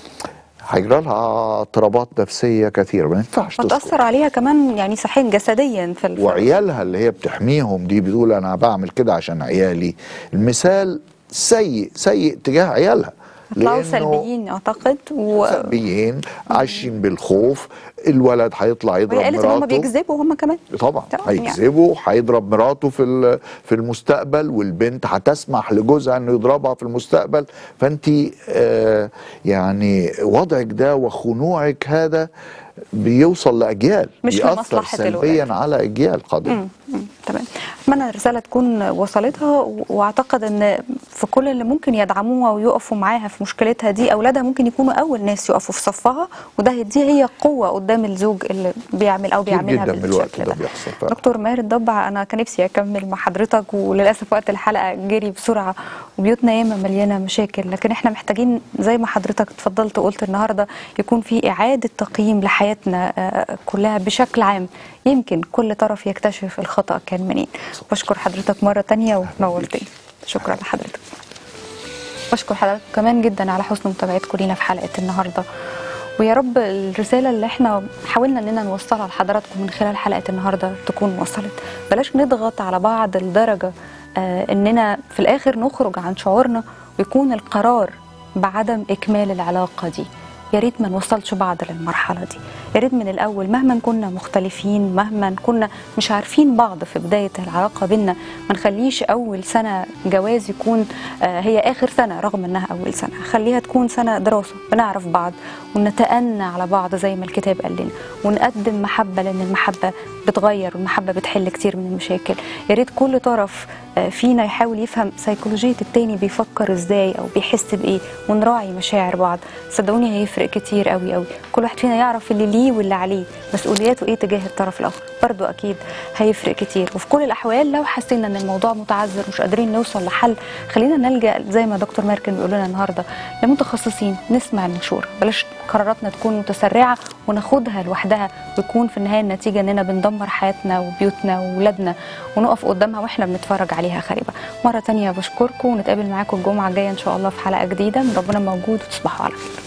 Speaker 3: هيجرى لها اضطرابات نفسيه كثيره ما ينفعش تسكت
Speaker 1: هتأثر عليها كمان يعني صحيا جسديا في الف...
Speaker 3: وعيالها اللي هي بتحميهم دي بتقول انا بعمل كده عشان عيالي المثال سيء سيء تجاه عيالها
Speaker 1: يطلعوا
Speaker 3: لأنه
Speaker 1: سلبيين اعتقد و...
Speaker 3: سلبيين عايشين بالخوف الولد هيطلع يضرب
Speaker 1: وهي قالت ان هم
Speaker 3: مراته
Speaker 1: بيكذبوا هم كمان
Speaker 3: طبعا
Speaker 1: طبعاً يعني.
Speaker 3: هيكذبوا هيضرب مراته في ال- في المستقبل والبنت هتسمح لجوزها انه يضربها في المستقبل فانت آه يعني وضعك ده وخنوعك هذا بيوصل لاجيال
Speaker 1: مش
Speaker 3: بيأثر
Speaker 1: لمصلحة
Speaker 3: سلبيا
Speaker 1: الولاد.
Speaker 3: على اجيال قادمه
Speaker 1: مم، مم، تمام اتمنى الرساله تكون وصلتها و- واعتقد ان في كل اللي ممكن يدعموها ويقفوا معاها في مشكلتها دي اولادها ممكن يكونوا اول ناس يقفوا في صفها وده دي هي قوه قدام الزوج اللي بيعمل او
Speaker 3: كتير
Speaker 1: بيعملها
Speaker 3: جدا من الوقت
Speaker 1: بالشكل
Speaker 3: ده
Speaker 1: ده
Speaker 3: بيحصل فعلا.
Speaker 1: دكتور ماهر الضبع انا كان نفسي اكمل مع حضرتك وللاسف وقت الحلقه جري بسرعه وبيوتنا ياما مليانه مشاكل لكن احنا محتاجين زي ما حضرتك اتفضلت وقلت النهارده يكون في اعاده تقييم لحياتنا آه، كلها بشكل عام يمكن كل طرف يكتشف الخطا كان منين بشكر حضرتك مره تانية ونورتني شكرا لحضرتك بشكر حضرتك كمان جدا على حسن متابعتكم لينا في حلقه النهارده ويا رب الرساله اللي احنا حاولنا اننا نوصلها لحضراتكم من خلال حلقه النهارده تكون وصلت بلاش نضغط على بعض لدرجه آه اننا في الاخر نخرج عن شعورنا ويكون القرار بعدم اكمال العلاقه دي يا ريت ما نوصلش بعض للمرحله دي يا ريت من الاول مهما كنا مختلفين مهما كنا مش عارفين بعض في بدايه العلاقه بينا ما نخليش اول سنه جواز يكون آه، هي اخر سنه رغم انها اول سنه خليها تكون سنه دراسه بنعرف بعض ونتأنى على بعض زي ما الكتاب قال لنا ونقدم محبه لان المحبه بتغير والمحبه بتحل كتير من المشاكل يا ريت كل طرف آه، فينا يحاول يفهم سيكولوجيه التاني بيفكر ازاي او بيحس بايه ونراعي مشاعر بعض صدقوني هيفرق كتير قوي قوي كل واحد فينا يعرف اللي ليه واللي عليه مسؤولياته ايه تجاه الطرف الاخر برضو اكيد هيفرق كتير وفي كل الاحوال لو حسينا ان الموضوع متعذر مش قادرين نوصل لحل خلينا نلجا زي ما دكتور ماركن بيقول لنا النهارده لمتخصصين نسمع المشوره بلاش قراراتنا تكون متسرعه وناخدها لوحدها ويكون في النهايه النتيجه اننا بندمر حياتنا وبيوتنا واولادنا ونقف قدامها واحنا بنتفرج عليها خريبه مره تانية بشكركم ونتقابل معاكم الجمعه الجايه ان شاء الله في حلقه جديده من ربنا موجود وتصبحوا على خير